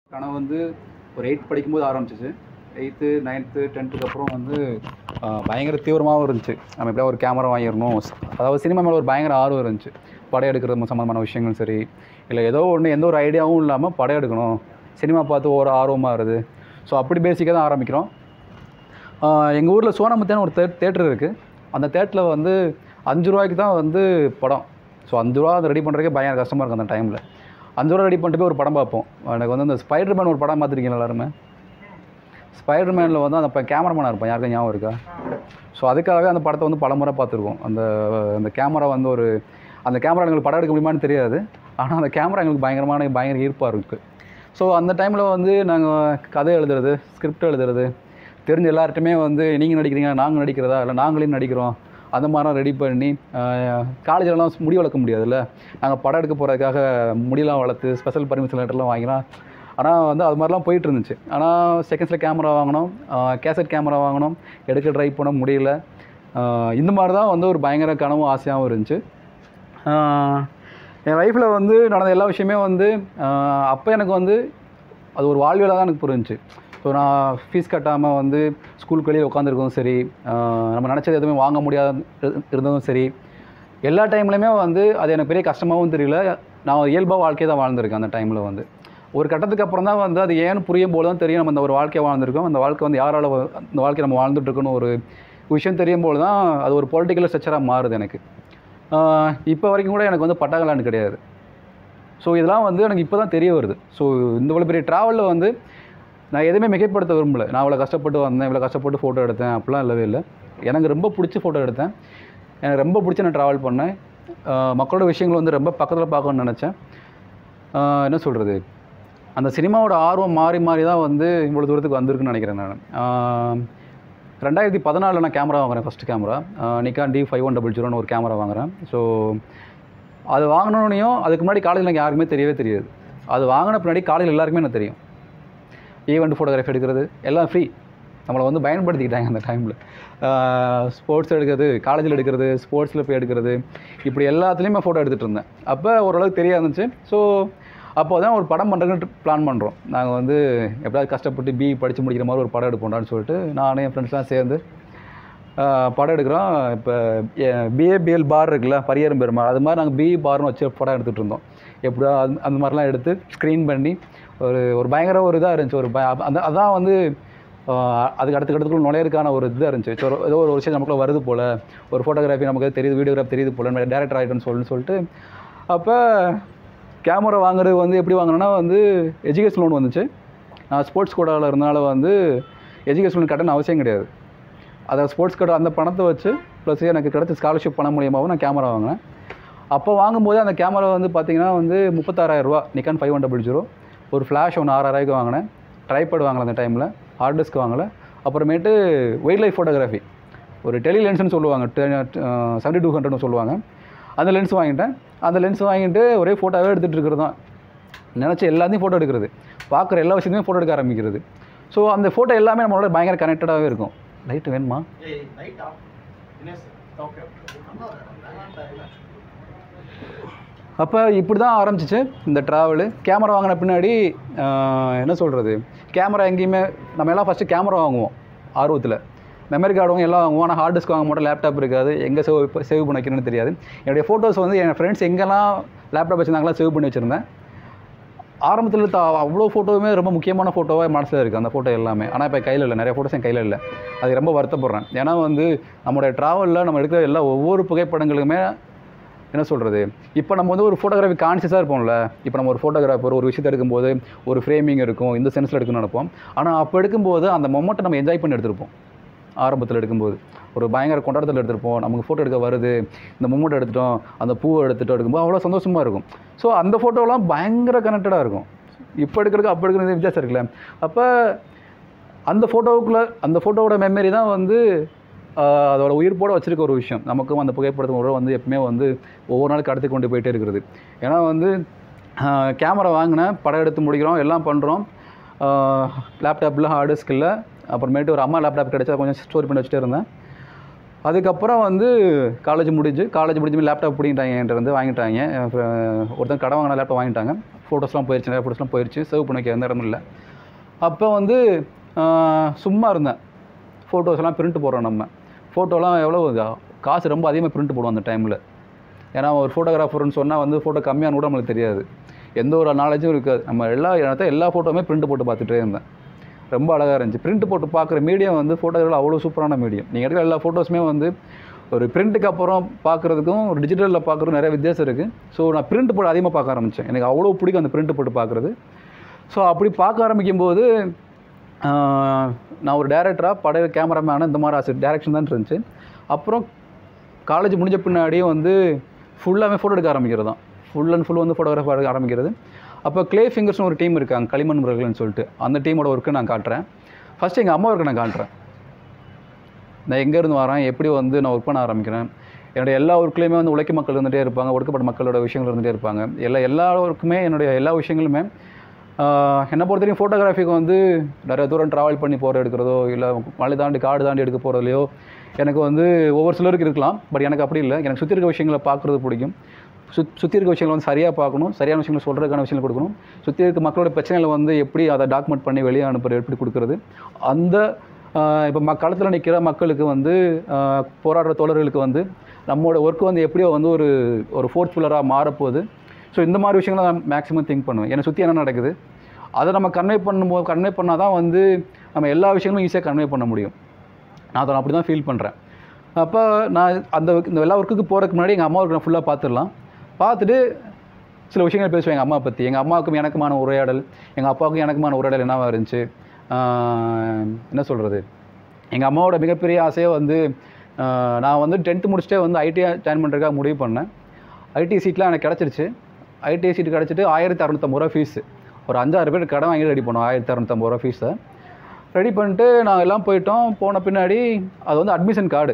கனவு வந்து ஒரு எயித் படிக்கும்போது ஆரம்பிச்சிச்சு எயித்து நைன்த்து டென்த்துக்கு அப்புறம் வந்து ஆஹ், பயங்கர தீவிரமாகவும் இருந்துச்சு நம்ம எப்படியா ஒரு கேமரா வாங்கிடணும் அதாவது சினிமா மேலே ஒரு பயங்கர ஆர்வம் இருந்துச்சு படம் எடுக்கிறது சம்மந்தமான விஷயங்களும் சரி இல்லை ஏதோ ஒன்று எந்த ஒரு ஐடியாவும் இல்லாமல் படம் எடுக்கணும் சினிமா பார்த்து ஒரு ஆர்வமாக வருது ஸோ அப்படி பேசிக்காக தான் ஆரம்பிக்கிறோம் எங்கள் ஊரில் சோனாமுத்தேன்னு ஒரு தே தேட்டர் இருக்குது அந்த தேட்டரில் வந்து அஞ்சு ரூபாய்க்கு தான் வந்து படம் ஸோ அஞ்சு ரூபா அதை ரெடி பண்ணுறதுக்கே பயங்கர கஷ்டமாக இருக்கும் அந்த டைமில் அஞ்சு ரூபா ரெடி பண்ணிட்டு போய் ஒரு படம் பார்ப்போம் எனக்கு வந்து அந்த ஸ்பைடர் மேன் ஒரு படம் பார்த்துருக்கீங்க எல்லாருமே ஸ்பைடர் மேனில் வந்து அந்த கேமராமேனாக இருப்பான் யாருக்கும் ஞாபகம் இருக்கா ஸோ அதுக்காகவே அந்த படத்தை வந்து பலமுறை பார்த்துருக்கோம் அந்த அந்த கேமரா வந்து ஒரு அந்த கேமரா எங்களுக்கு படம் எடுக்க முடியுமான்னு தெரியாது ஆனால் அந்த கேமரா எங்களுக்கு பயங்கரமான பயங்கர ஈர்ப்பாக இருக்குது ஸோ அந்த டைமில் வந்து நாங்கள் கதை எழுதுறது ஸ்கிரிப்ட் எழுதுறது தெரிஞ்ச எல்லார்ட்டுமே வந்து நீங்கள் நடிக்கிறீங்க நாங்கள் நடிக்கிறதா இல்லை நாங்களே நடிக்கிறோம் அந்த மாதிரிலாம் ரெடி பண்ணி காலேஜிலலாம் முடி வளர்க்க முடியாதுல்ல நாங்கள் படம் எடுக்க போகிறதுக்காக முடியெல்லாம் வளர்த்து ஸ்பெஷல் பர்மிஷன் லெட்டர்லாம் வாங்கினா ஆனால் வந்து அது மாதிரிலாம் போயிட்டு இருந்துச்சு ஆனால் செகண்ட்ஸில் கேமரா வாங்கினோம் கேசட் கேமரா வாங்கினோம் எடுக்க ட்ரை பண்ண முடியல ஆஹ் இந்த மாதிரி தான் வந்து ஒரு பயங்கர கனவும் ஆசையாகவும் இருந்துச்சு ஆஹ் என் லைஃப்பில் வந்து நடந்த எல்லா விஷயமே வந்து அப்போ எனக்கு வந்து அது ஒரு வாழ்வியலாக தான் எனக்கு புரிஞ்சுச்சு ஸோ நான் ஃபீஸ் கட்டாமல் வந்து ஸ்கூலுக்கு வெளியே உட்காந்துருக்கதும் சரி ஆஹ் நம்ம நினச்சது எதுவுமே வாங்க முடியாத இரு- இருந்ததும் சரி எல்லா டைம்லையுமே வந்து அது எனக்கு பெரிய கஷ்டமாகவும் தெரியல நான் இயல்பாக வாழ்க்கையை தான் வாழ்ந்திருக்கேன் அந்த டைமில் வந்து ஒரு கட்டத்துக்கு அப்புறம் தான் வந்து அது ஏன்னு புரியும் போது தான் தெரியும் நம்ம அந்த ஒரு வாழ்க்கையை வாழ்ந்திருக்கோம் அந்த வாழ்க்கை வந்து யாரால வ- அந்த வாழ்க்கை நம்ம வாழ்ந்துட்டு இருக்கோன்னு ஒரு விஷயம் தெரியும் போது தான் அது ஒரு பொலிட்டிக்கல் ஸ்ட்ரக்சராக மாறுது எனக்கு இப்போ வரைக்கும் கூட எனக்கு வந்து பட்டாகலான்னு கிடையாது ஸோ இதெல்லாம் வந்து எனக்கு இப்போ தான் தெரிய வருது ஸோ இந்த இவ்வளோ பெரிய ட்ராவலில் வந்து நான் எதுவுமே மிகைப்படுத்த விரும்பல நான் இவ்வளோ கஷ்டப்பட்டு வந்தேன் இவ்வளோ கஷ்டப்பட்டு ஃபோட்டோ எடுத்தேன் அப்படிலாம் இல்லவே இல்லை எனக்கு ரொம்ப பிடிச்சி ஃபோட்டோ எடுத்தேன் எனக்கு ரொம்ப பிடிச்சி நான் ட்ராவல் பண்ணேன் ஆஹ் மக்களோட விஷயங்கள் வந்து ரொம்ப பக்கத்தில் பார்க்கணும்னு நினச்சேன் ஆஹ் என்ன சொல்கிறது அந்த சினிமாவோட ஆர்வம் மாறி மாறி தான் வந்து இவ்வளோ தூரத்துக்கு வந்திருக்குன்னு நினைக்கிறேன் நான் ரெண்டாயிரத்தி பதினாலில் நான் கேமரா வாங்குறேன் first camera Nikon D five one double ஜீரோன்னு ஒரு கேமரா வாங்குறேன் ஸோ அது வாங்கினோடனையும் அதுக்கு முன்னாடி காலேஜில் எனக்கு யாருக்குமே தெரியவே தெரியாது அது வாங்கின பின்னாடி காலேஜில் எல்லாருக்குமே எனக்கு தெரியும் ஈவெண்ட் ஃபோட்டோகிராஃபி எடுக்கிறது எல்லாம் ஃப்ரீ நம்மளை வந்து பயன்படுத்திக்கிட்டாங்க அந்த டைமில் ஸ்போர்ட்ஸ் எடுக்கிறது காலேஜில் எடுக்கிறது ஸ்போர்ட்ஸில் போய் எடுக்கிறது இப்படி எல்லாத்துலேயுமே ஃபோட்டோ எடுத்துகிட்டு இருந்தேன் அப்போ ஓரளவுக்கு தெரிய இருந்துச்சு ஸோ அப்போ தான் ஒரு படம் பண்ணுறதுக்கு பிளான் பண்ணுறோம் நாங்கள் வந்து எப்படியாவது கஷ்டப்பட்டு பிஇ படித்து முடிக்கிற மாதிரி ஒரு படம் எடுப்போம்டான்னு சொல்லிட்டு நானும் என் ஃப்ரெண்ட்ஸ்லாம் சேர்ந்து ஆஹ் படம் எடுக்கிறோம் இப்போ பிஏபிஎல் பார் இருக்குல்ல பரியரும் பெருமாள் அது மாதிரி நாங்கள் பிஇ பார்னு வச்சு படம் எடுத்துகிட்டு இருந்தோம் எப்படியோ அது அந்த மாதிரிலாம் எடுத்து ஸ்க்ரீன் பண்ணி ஒரு ஒரு பயங்கர ஒரு இதாக இருந்துச்சு ஒரு பய அந்த அதான் வந்து ஆஹ் அதுக்கு அடுத்த கட்டத்துக்குள்ள நுழையிறதுக்கான ஒரு இதாக இருந்துச்சு சரி, ஒரு- ஏதோ ஒரு விஷயம் நமக்குள்ள வருது போல் ஒரு ஃபோட்டோகிராஃபி நமக்கு தெரியுது வீடியோகிராஃபி தெரியுது போல் டேரக்டர் ஆகிட்டோன்னு சொல்லி சொல்லிட்டு அப்போ கேமரா வாங்குறது வந்து எப்படி வாங்கினேன்னா வந்து எஜுகேஷன் லோன் வந்துச்சு நான் ஸ்போர்ட்ஸ் கோடாவில் இருந்தனால வந்து எஜுகேஷன் லோன் கட்டணும் அவசியம் கிடையாது அதை ஸ்போர்ட்ஸ் கோடா அந்த பணத்தை வச்சு ப்ளஸ் எனக்கு கிடைச்ச ஸ்காலர்ஷிப் பணம் மூலியமாகவும் நான் கேமரா வாங்கினேன் அப்போ வாங்கும்போது அந்த கேமரா வந்து பார்த்தீங்கன்னா வந்து முப்பத்தாறாயிரரூவா Nikon five one double zero ஒரு ஃப்ளாஷ் ஒன்று ஆறாயிரூவாய்க்கு வாங்கினேன் ட்ரைபேட் வாங்கல அந்த டைமில் ஹார்ட் டிஸ்க் வாங்கலை அப்புறமேட்டு வைல்ட் லைஃப் ஃபோட்டோகிராஃபி ஒரு டெலி லென்ஸ்னு சொல்லுவாங்க செவன்டி டூ ஹண்ட்ரட்னு சொல்லுவாங்க அந்த லென்ஸ் வாங்கிட்டேன் அந்த லென்ஸ் வாங்கிட்டு ஒரே ஃபோட்டோவே எடுத்துகிட்டு இருக்கிறது தான் நினச்ச எல்லாத்தையும் ஃபோட்டோ எடுக்கிறது பார்க்குற எல்லா விஷயத்தையும் ஃபோட்டோ எடுக்க ஆரம்பிக்கிறது ஸோ அந்த ஃபோட்டோ எல்லாமே நம்மளோட பயங்கர கனெக்டடாகவே இருக்கும் லைட்டு வேணுமா அப்போ இப்படி தான் ஆரம்பிச்சிச்சு இந்த ட்ராவலு கேமரா வாங்கின பின்னாடி ஆஹ், என்ன சொல்கிறது கேமரா எங்கேயுமே நம்ம எல்லாம் ஃபஸ்ட்டு கேமரா வாங்குவோம் ஆர்வத்தில் மெமரி கார்டு வாங்க எல்லாம் வாங்குவோம் ஆனால் ஹார்ட் டிஸ்க் வாங்க மாட்டோம் லேப்டாப் இருக்காது எங்கே சேவ் சேவ் பண்ண வைக்கணும்னு தெரியாது என்னுடைய ஃபோட்டோஸ் வந்து என் ஃப்ரெண்ட்ஸ் எங்கெல்லாம் லேப்டாப் வச்சுருந்தாங்களா சேவ் பண்ணி வச்சுருந்தேன் ஆரம்பத்தில் த அவ்வளோ ஃபோட்டோவுமே ரொம்ப முக்கியமான ஃபோட்டோவாக மனசில் இருக்குது அந்த ஃபோட்டோ எல்லாமே ஆனால் இப்போ கையில் இல்லை நிறைய ஃபோட்டோஸ் என் கையில் இல்லை அது ரொம்ப வருத்தப்படுறேன் ஏன்னா வந்து நம்மளுடைய ட்ராவலில் நம்ம எடுக்கிற எல்லா ஒவ்வொரு புகைப்படங்களுமே என்ன சொல்கிறது இப்போ நம்ம வந்து ஒரு ஃபோட்டோகிராஃபி கான்சியஸாக இருப்போம்ல இப்போ நம்ம ஒரு ஃபோட்டோகிராஃபர் ஒரு விஷயத்தை எடுக்கும்போது ஒரு ஃப்ரேமிங் இருக்கும் இந்த சென்ஸில் எடுக்கணும்னு நினைப்போம் ஆனால் அப்போ எடுக்கும்போது அந்த மொமெண்ட்டை நம்ம என்ஜாய் பண்ணி எடுத்திருப்போம் ஆரம்பத்தில் எடுக்கும்போது ஒரு பயங்கர கொண்டாட்டத்தில் எடுத்திருப்போம் நமக்கு ஃபோட்டோ எடுக்க வருது இந்த மூமெண்ட் எடுத்துட்டோம் அந்த பூவை எடுத்துட்டோம் எடுக்கும்போது அவ்வளோ சந்தோஷமாக இருக்கும் ஸோ அந்த ஃபோட்டோலாம் பயங்கர கனெக்டடாக இருக்கும் இப்போ எடுக்கிறதுக்கு அப்போ எடுக்கிறது வித்தியாசம் இருக்குல்ல அப்போ அந்த ஃபோட்டோவுக்குள்ளே அந்த ஃபோட்டோவோட மெமரி தான் வந்து ஆஹ், அதோட உயிர்ப்போட வச்சிருக்க ஒரு விஷயம் நமக்கும் அந்த புகைப்படத்துக்கு ஒரு வந்து எப்பவுமே வந்து ஒவ்வொரு நாள் கடத்தி கொண்டு போயிட்டே இருக்கிறது ஏன்னா வந்து கேமரா வாங்கினேன் படம் எடுத்து முடிக்கிறோம் எல்லாம் பண்ணுறோம் லேப்டாப்பில் ஹார்ட் டிஸ்க் இல்லை அப்புறமேட்டு ஒரு அம்மா லேப்டாப் கிடைச்சா கொஞ்சம் ஸ்டோர் பண்ணி வச்சுட்டே இருந்தேன் அதுக்கப்புறம் வந்து காலேஜ் முடிஞ்சு காலேஜ் முடிஞ்சு லேப்டாப் பிடிங்கிட்டாங்க என்கிட்ட வந்து வாங்கிட்டாங்க என் fr- ஒருத்தன் கடை வாங்கின லேப்டாப் வாங்கிட்டாங்க ஃபோட்டோஸ்லாம் போயிடுச்சு நிறைய ஃபோட்டோஸ்லாம் போயிடுச்சு சேவ் பண்ண வைக்க எந்த இடமும் இல்லை அப்போ வந்து ஆஹ், சும்மா இருந்தேன் ஃபோட்டோஸ்லாம் பிரிண்ட் போடுறோம் நம்ம ஃபோட்டோலாம் எவ்வளோ காசு ரொம்ப அதிகமாக பிரிண்ட் போடுவோம் அந்த டைமில் ஏன்னா ஒரு ஃபோட்டோகிராஃபர்னு சொன்னால் வந்து ஃபோட்டோ கம்மியான கூட நம்மளுக்கு தெரியாது எந்த ஒரு நாலேஜும் இருக்காது நம்ம எல்லா இடத்த எல்லா ஃபோட்டோவுமே பிரிண்ட் போட்டு பார்த்துட்டே இருந்தேன் ரொம்ப அழகாக இருந்துச்சு பிரிண்ட் போட்டு பார்க்குற மீடியம் வந்து ஃபோட்டோகிராஃபில் அவ்வளோ சூப்பரான மீடியம் நீங்கள் எடுக்கிற எல்லா ஃபோட்டோஸுமே வந்து ஒரு பிரிண்ட்டுக்கு அப்புறம் பார்க்குறதுக்கும் ஒரு டிஜிட்டலில் பார்க்குறதுக்கும் நிறைய வித்தியாசம் இருக்குது ஸோ நான் பிரிண்ட் போட்டு அதிகமாக பார்க்க ஆரம்பித்தேன் எனக்கு அவ்வளோ பிடிக்கும் அந்த பிரிண்ட் போட்டு பார்க்குறது ஸோ அப்படி பார்க்க ஆரம்பிக்கும் போது ஆஹ், நான் ஒரு டேரக்டராக படைய கேமராமேனாக இந்த மாதிரி ஆசை டேரக்ஷன் தான் இருந்துச்சு அப்புறம் காலேஜ் முடிஞ்ச பின்னாடியும் வந்து ஃபுல்லாகவே ஃபோட்டோ எடுக்க ஆரம்பிக்கிறது தான் ஃபுல் அண்ட் ஃபுல் வந்து ஃபோட்டோகிராஃப் எடுக்க ஆரம்பிக்கிறது அப்போ க்ளே ஃபிங்கர்ஸ்னு ஒரு டீம் இருக்காங்க களிமண் முறைகள்னு சொல்லிட்டு அந்த டீமோட ஒர்க்கு நான் காட்டுறேன் ஃபஸ்ட்டு எங்கள் அம்மா ஒர்க்கை நான் காட்டுறேன் நான் எங்கேருந்து வரேன் எப்படி வந்து நான் ஒர்க் பண்ண ஆரம்பிக்கிறேன் என்னுடைய எல்லா ஒர்க்லேயுமே வந்து உழைக்கும் மக்கள் இருந்துகிட்டே இருப்பாங்க ஒடுக்கப்பட்ட மக்களோட விஷயங்கள் இருந்துகிட்டே இருப்பாங்க எல்லா எல்லா ஒர்க்குமே என்னுடைய எல்லா விஷயங்களுமே ஆஹ், என்னை பொறுத்த வரைக்கும் ஃபோட்டோகிராஃபிக்கு வந்து நிறைய தூரம் ட்ராவல் பண்ணி போகிற எடுக்கிறதோ இல்லை மலை தாண்டி காடு தாண்டி எடுக்க போகிறதுலையோ எனக்கு வந்து ஒவ்வொரு சிலருக்கு இருக்கலாம் பட் எனக்கு அப்படி இல்லை எனக்கு சுற்றி இருக்க விஷயங்களை பார்க்குறது பிடிக்கும் சுத் சுற்றி இருக்க விஷயங்களை வந்து சரியாக பார்க்கணும் சரியான விஷயங்களை சொல்கிறதுக்கான விஷயங்கள் கொடுக்கணும் சுற்றி இருக்க மக்களோட பிரச்சனைகளை வந்து எப்படி அதை டாக்குமெண்ட் பண்ணி வெளியே அனுப்புறது எப்படி கொடுக்குறது அந்த இப்போ ம களத்தில் நிற்கிற மக்களுக்கு வந்து ஆஹ், போராடுற தோழர்களுக்கு வந்து நம்மளோட ஒர்க் வந்து எப்படியோ வந்து ஒரு ஒரு ஃபோர்த் ஃபில்லராக மாறப்போகுது ஸோ இந்த மாதிரி விஷயங்களை நான் மேக்ஸிமம் திங்க் பண்ணுவேன் என்னை சுற்றி என்ன நடக்குது அதை நம்ம கன்வே பண்ணும்போது கன்வே பண்ணால் தான் வந்து நம்ம எல்லா விஷயங்களும் ஈஸியாக கன்வே பண்ண முடியும் நான் அதை அப்படி தான் ஃபீல் பண்ணுறேன் அப்போ நான் அந்த இந்த எல்லா ஒர்க்குக்கு போகிறதுக்கு முன்னாடி எங்கள் அம்மா ஒர்க் நான் ஃபுல்லாக பார்த்துடலாம் பார்த்துட்டு சில விஷயங்கள் பேசுவேன் எங்கள் அம்மா பற்றி எங்கள் அம்மாவுக்கும் எனக்குமான உரையாடல் எங்கள் அப்பாவுக்கும் எனக்குமான உரையாடல் என்னவா இருந்துச்சு ஆஹ் என்ன சொல்கிறது எங்கள் அம்மாவோட மிகப்பெரிய ஆசையே வந்து ஆஹ் நான் வந்து டென்த்து முடிச்சுட்டே வந்து ஐடி ஜாயின் பண்ணுறதுக்காக முடிவு பண்ணேன் ஐடி சீட்லாம் எனக்கு கிடச்சிருச்சு ஐடி சீட் கிடச்சிட்டு ஆயிரத்தி அறநூற்றம்பது ரூபா ஃபீஸு ஒரு அஞ்சாறு பேர் கடன் வாங்கி ரெடி பண்ணோம் ஆயிரத்தி அறநூற்றம்பது ரூபா ஃபீஸை ரெடி பண்ணிட்டு நாங்கள் எல்லாம் போயிட்டோம் போன பின்னாடி அது வந்து அட்மிஷன் கார்டு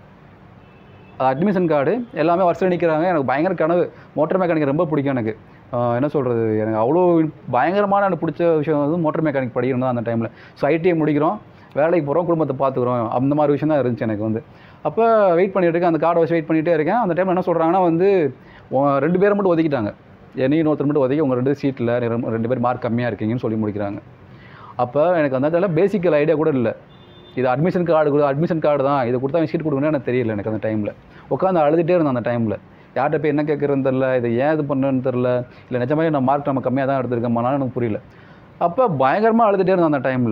அது அட்மிஷன் கார்டு எல்லாமே வருஷம் நிற்கிறாங்க எனக்கு பயங்கர கனவு மோட்டர் மெக்கானிக் ரொம்ப பிடிக்கும் எனக்கு ஆஹ் என்ன சொல்கிறது எனக்கு அவ்வளோ பயங்கரமான எனக்கு பிடிச்ச விஷயம் வந்து மோட்டர் மெக்கானிக் படிக்கணும் தான் அந்த டைமில் ஸோ ஐடிஐ முடிக்கிறோம் வேலைக்கு போகிறோம் குடும்பத்தை பார்த்துக்குறோம் அந்த மாதிரி விஷயம் தான் இருந்துச்சு எனக்கு வந்து அப்போ வெயிட் பண்ணிட்டு இருக்கேன் அந்த கார்டை வச்சு வெயிட் பண்ணிகிட்டே இருக்கேன் அந்த டைமில் என்ன சொல்கிறாங்கன்னா வந்து உன் ரெண்டு பேரை மட்டும் ஒதுக்கிட்டாங்க என்னையும் ஒருத்தர் மட்டும் ஒதுக்கி உங்கள் ரெண்டு சீட்டில் ரெண்டு பேர் மார்க் கம்மியாக இருக்கீங்கன்னு சொல்லி முடிக்கிறாங்க அப்போ எனக்கு அந்த இடத்துல பேசிக்கல் ஐடியா கூட இல்லை இது அட்மிஷன் கார்டு கூட அட்மிஷன் கார்டு தான் இதை கொடுத்தா சீட் கொடுக்கணும்னு எனக்கு தெரியல எனக்கு அந்த டைமில் உட்காந்து அழுதுகிட்டே இருந்தேன் அந்த டைமில் யார்கிட்ட போய் என்ன கேட்குறதுன்னு தெரில இதை ஏன் இது பண்ணுன்னு தெரில இல்லை நிஜமாவே நான் மார்க் நம்ம கம்மியாக தான் எடுத்திருக்கேன் எனக்கு புரியல அப்போ பயங்கரமாக அழுதுகிட்டே இருந்தேன் அந்த டைமில்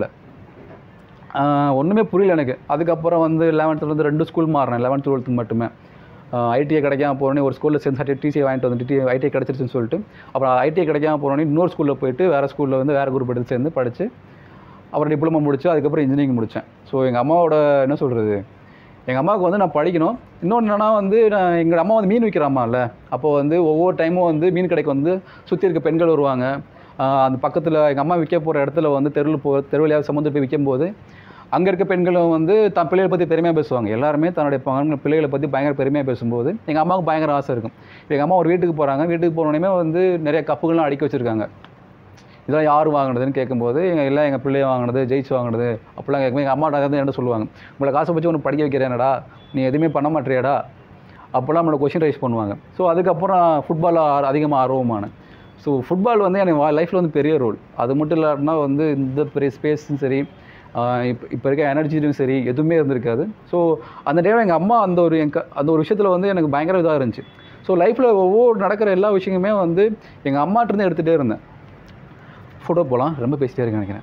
ஒன்றுமே புரியல எனக்கு அதுக்கப்புறம் வந்து லெவன்த்தில் வந்து ரெண்டு ஸ்கூல் மாறினேன் லெவன்த் டுவெல்த்துக்கு மட்டுமே ஐடிஐ கிடைக்காம போனோடனே ஒரு ஸ்கூலில் சேர்ந்து சர்டிஃபிகேட் டிசி வாங்கிட்டு வந்து டி ஐடிஐ கிடச்சிருச்சுன்னு சொல்லிட்டு அப்புறம் ஐடிஐ கிடைக்காம போனோடனே இன்னொரு ஸ்கூலில் போயிட்டு வேறு ஸ்கூலில் வந்து வேறு குரூப் எடுத்து சேர்ந்து படித்து அப்புறம் டிப்ளமோ முடிச்சு அதுக்கப்புறம் இன்ஜினியரிங் முடித்தேன் ஸோ எங்கள் அம்மாவோட என்ன சொல்கிறது எங்கள் அம்மாவுக்கு வந்து நான் படிக்கணும் இன்னொன்று என்னன்னா வந்து நான் எங்கள் அம்மா வந்து மீன் விற்கிற அம்மா இல்லை அப்போ வந்து ஒவ்வொரு டைமும் வந்து மீன் கடைக்கு வந்து சுற்றி இருக்க பெண்கள் வருவாங்க ஆஹ் அந்த பக்கத்தில் எங்கள் அம்மா விற்க போகிற இடத்துல வந்து தெருவில் போ தெருவிலையாவது சமுத்திரம் போய் விற்கும்போது அங்கே இருக்க பெண்களும் வந்து தன் பிள்ளைகளை பற்றி பெருமையாக பேசுவாங்க எல்லாருமே தன்னுடைய பங்க- பிள்ளைகளை பற்றி பயங்கர பெருமையாக பேசும்போது எங்கள் அம்மாவுக்கு பயங்கர ஆசை இருக்கும் எங்கள் அம்மா ஒரு வீட்டுக்கு போகிறாங்க வீட்டுக்கு போனோடனே வந்து நிறைய கப்புகள்லாம் அடுக்கி வச்சுருக்காங்க இதெல்லாம் யார் வாங்கினதுன்னு கேட்கும்போது எங்கள் எல்லாம் எங்கள் பிள்ளைய வாங்கினது ஜெயிச்சு வாங்கினது அப்படிலாம் கேட்கும்போது எங்கள் அம்மாட்ட வந்து என்ன சொல்லுவாங்க உங்களை காசை வச்சு ஒன்று படிக்க வைக்கிறேனடா நீ எதுவுமே பண்ண மாட்டேறியாடா அப்போல்லாம் நம்மளோட கொஷின் ரைஸ் பண்ணுவாங்க ஸோ அதுக்கப்புறம் ஃபுட்பால் அதிகமாக ஆர்வமானேன் ஸோ ஃபுட்பால் வந்து எனக்கு லைஃப்பில் வந்து பெரிய ரோல் அது மட்டும் இல்லாட்டினா வந்து இந்த பெரிய ஸ்பேஸும் சரி இப்போ இப்போ இருக்க எனர்ஜியும் சரி எதுவுமே இருந்திருக்காது ஸோ அந்த டைம் எங்கள் அம்மா அந்த ஒரு எங்க அந்த ஒரு விஷயத்தில் வந்து எனக்கு பயங்கர இதாக இருந்துச்சு ஸோ லைஃப்பில் ஒவ்வொரு நடக்கிற எல்லா விஷயங்களுமே வந்து எங்கள் அம்மாட்டிருந்து எடுத்துகிட்டே இருந்தேன் ஃபோட்டோ போகலாம் ரொம்ப பேசிட்டே இருக்கேன் நினைக்கிறேன்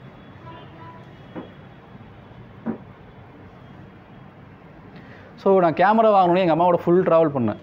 ஸோ நான் கேமரா வாங்கணுன்னே எங்கள் அம்மாவோட ஃபுல் ட்ராவல் பண்ணேன்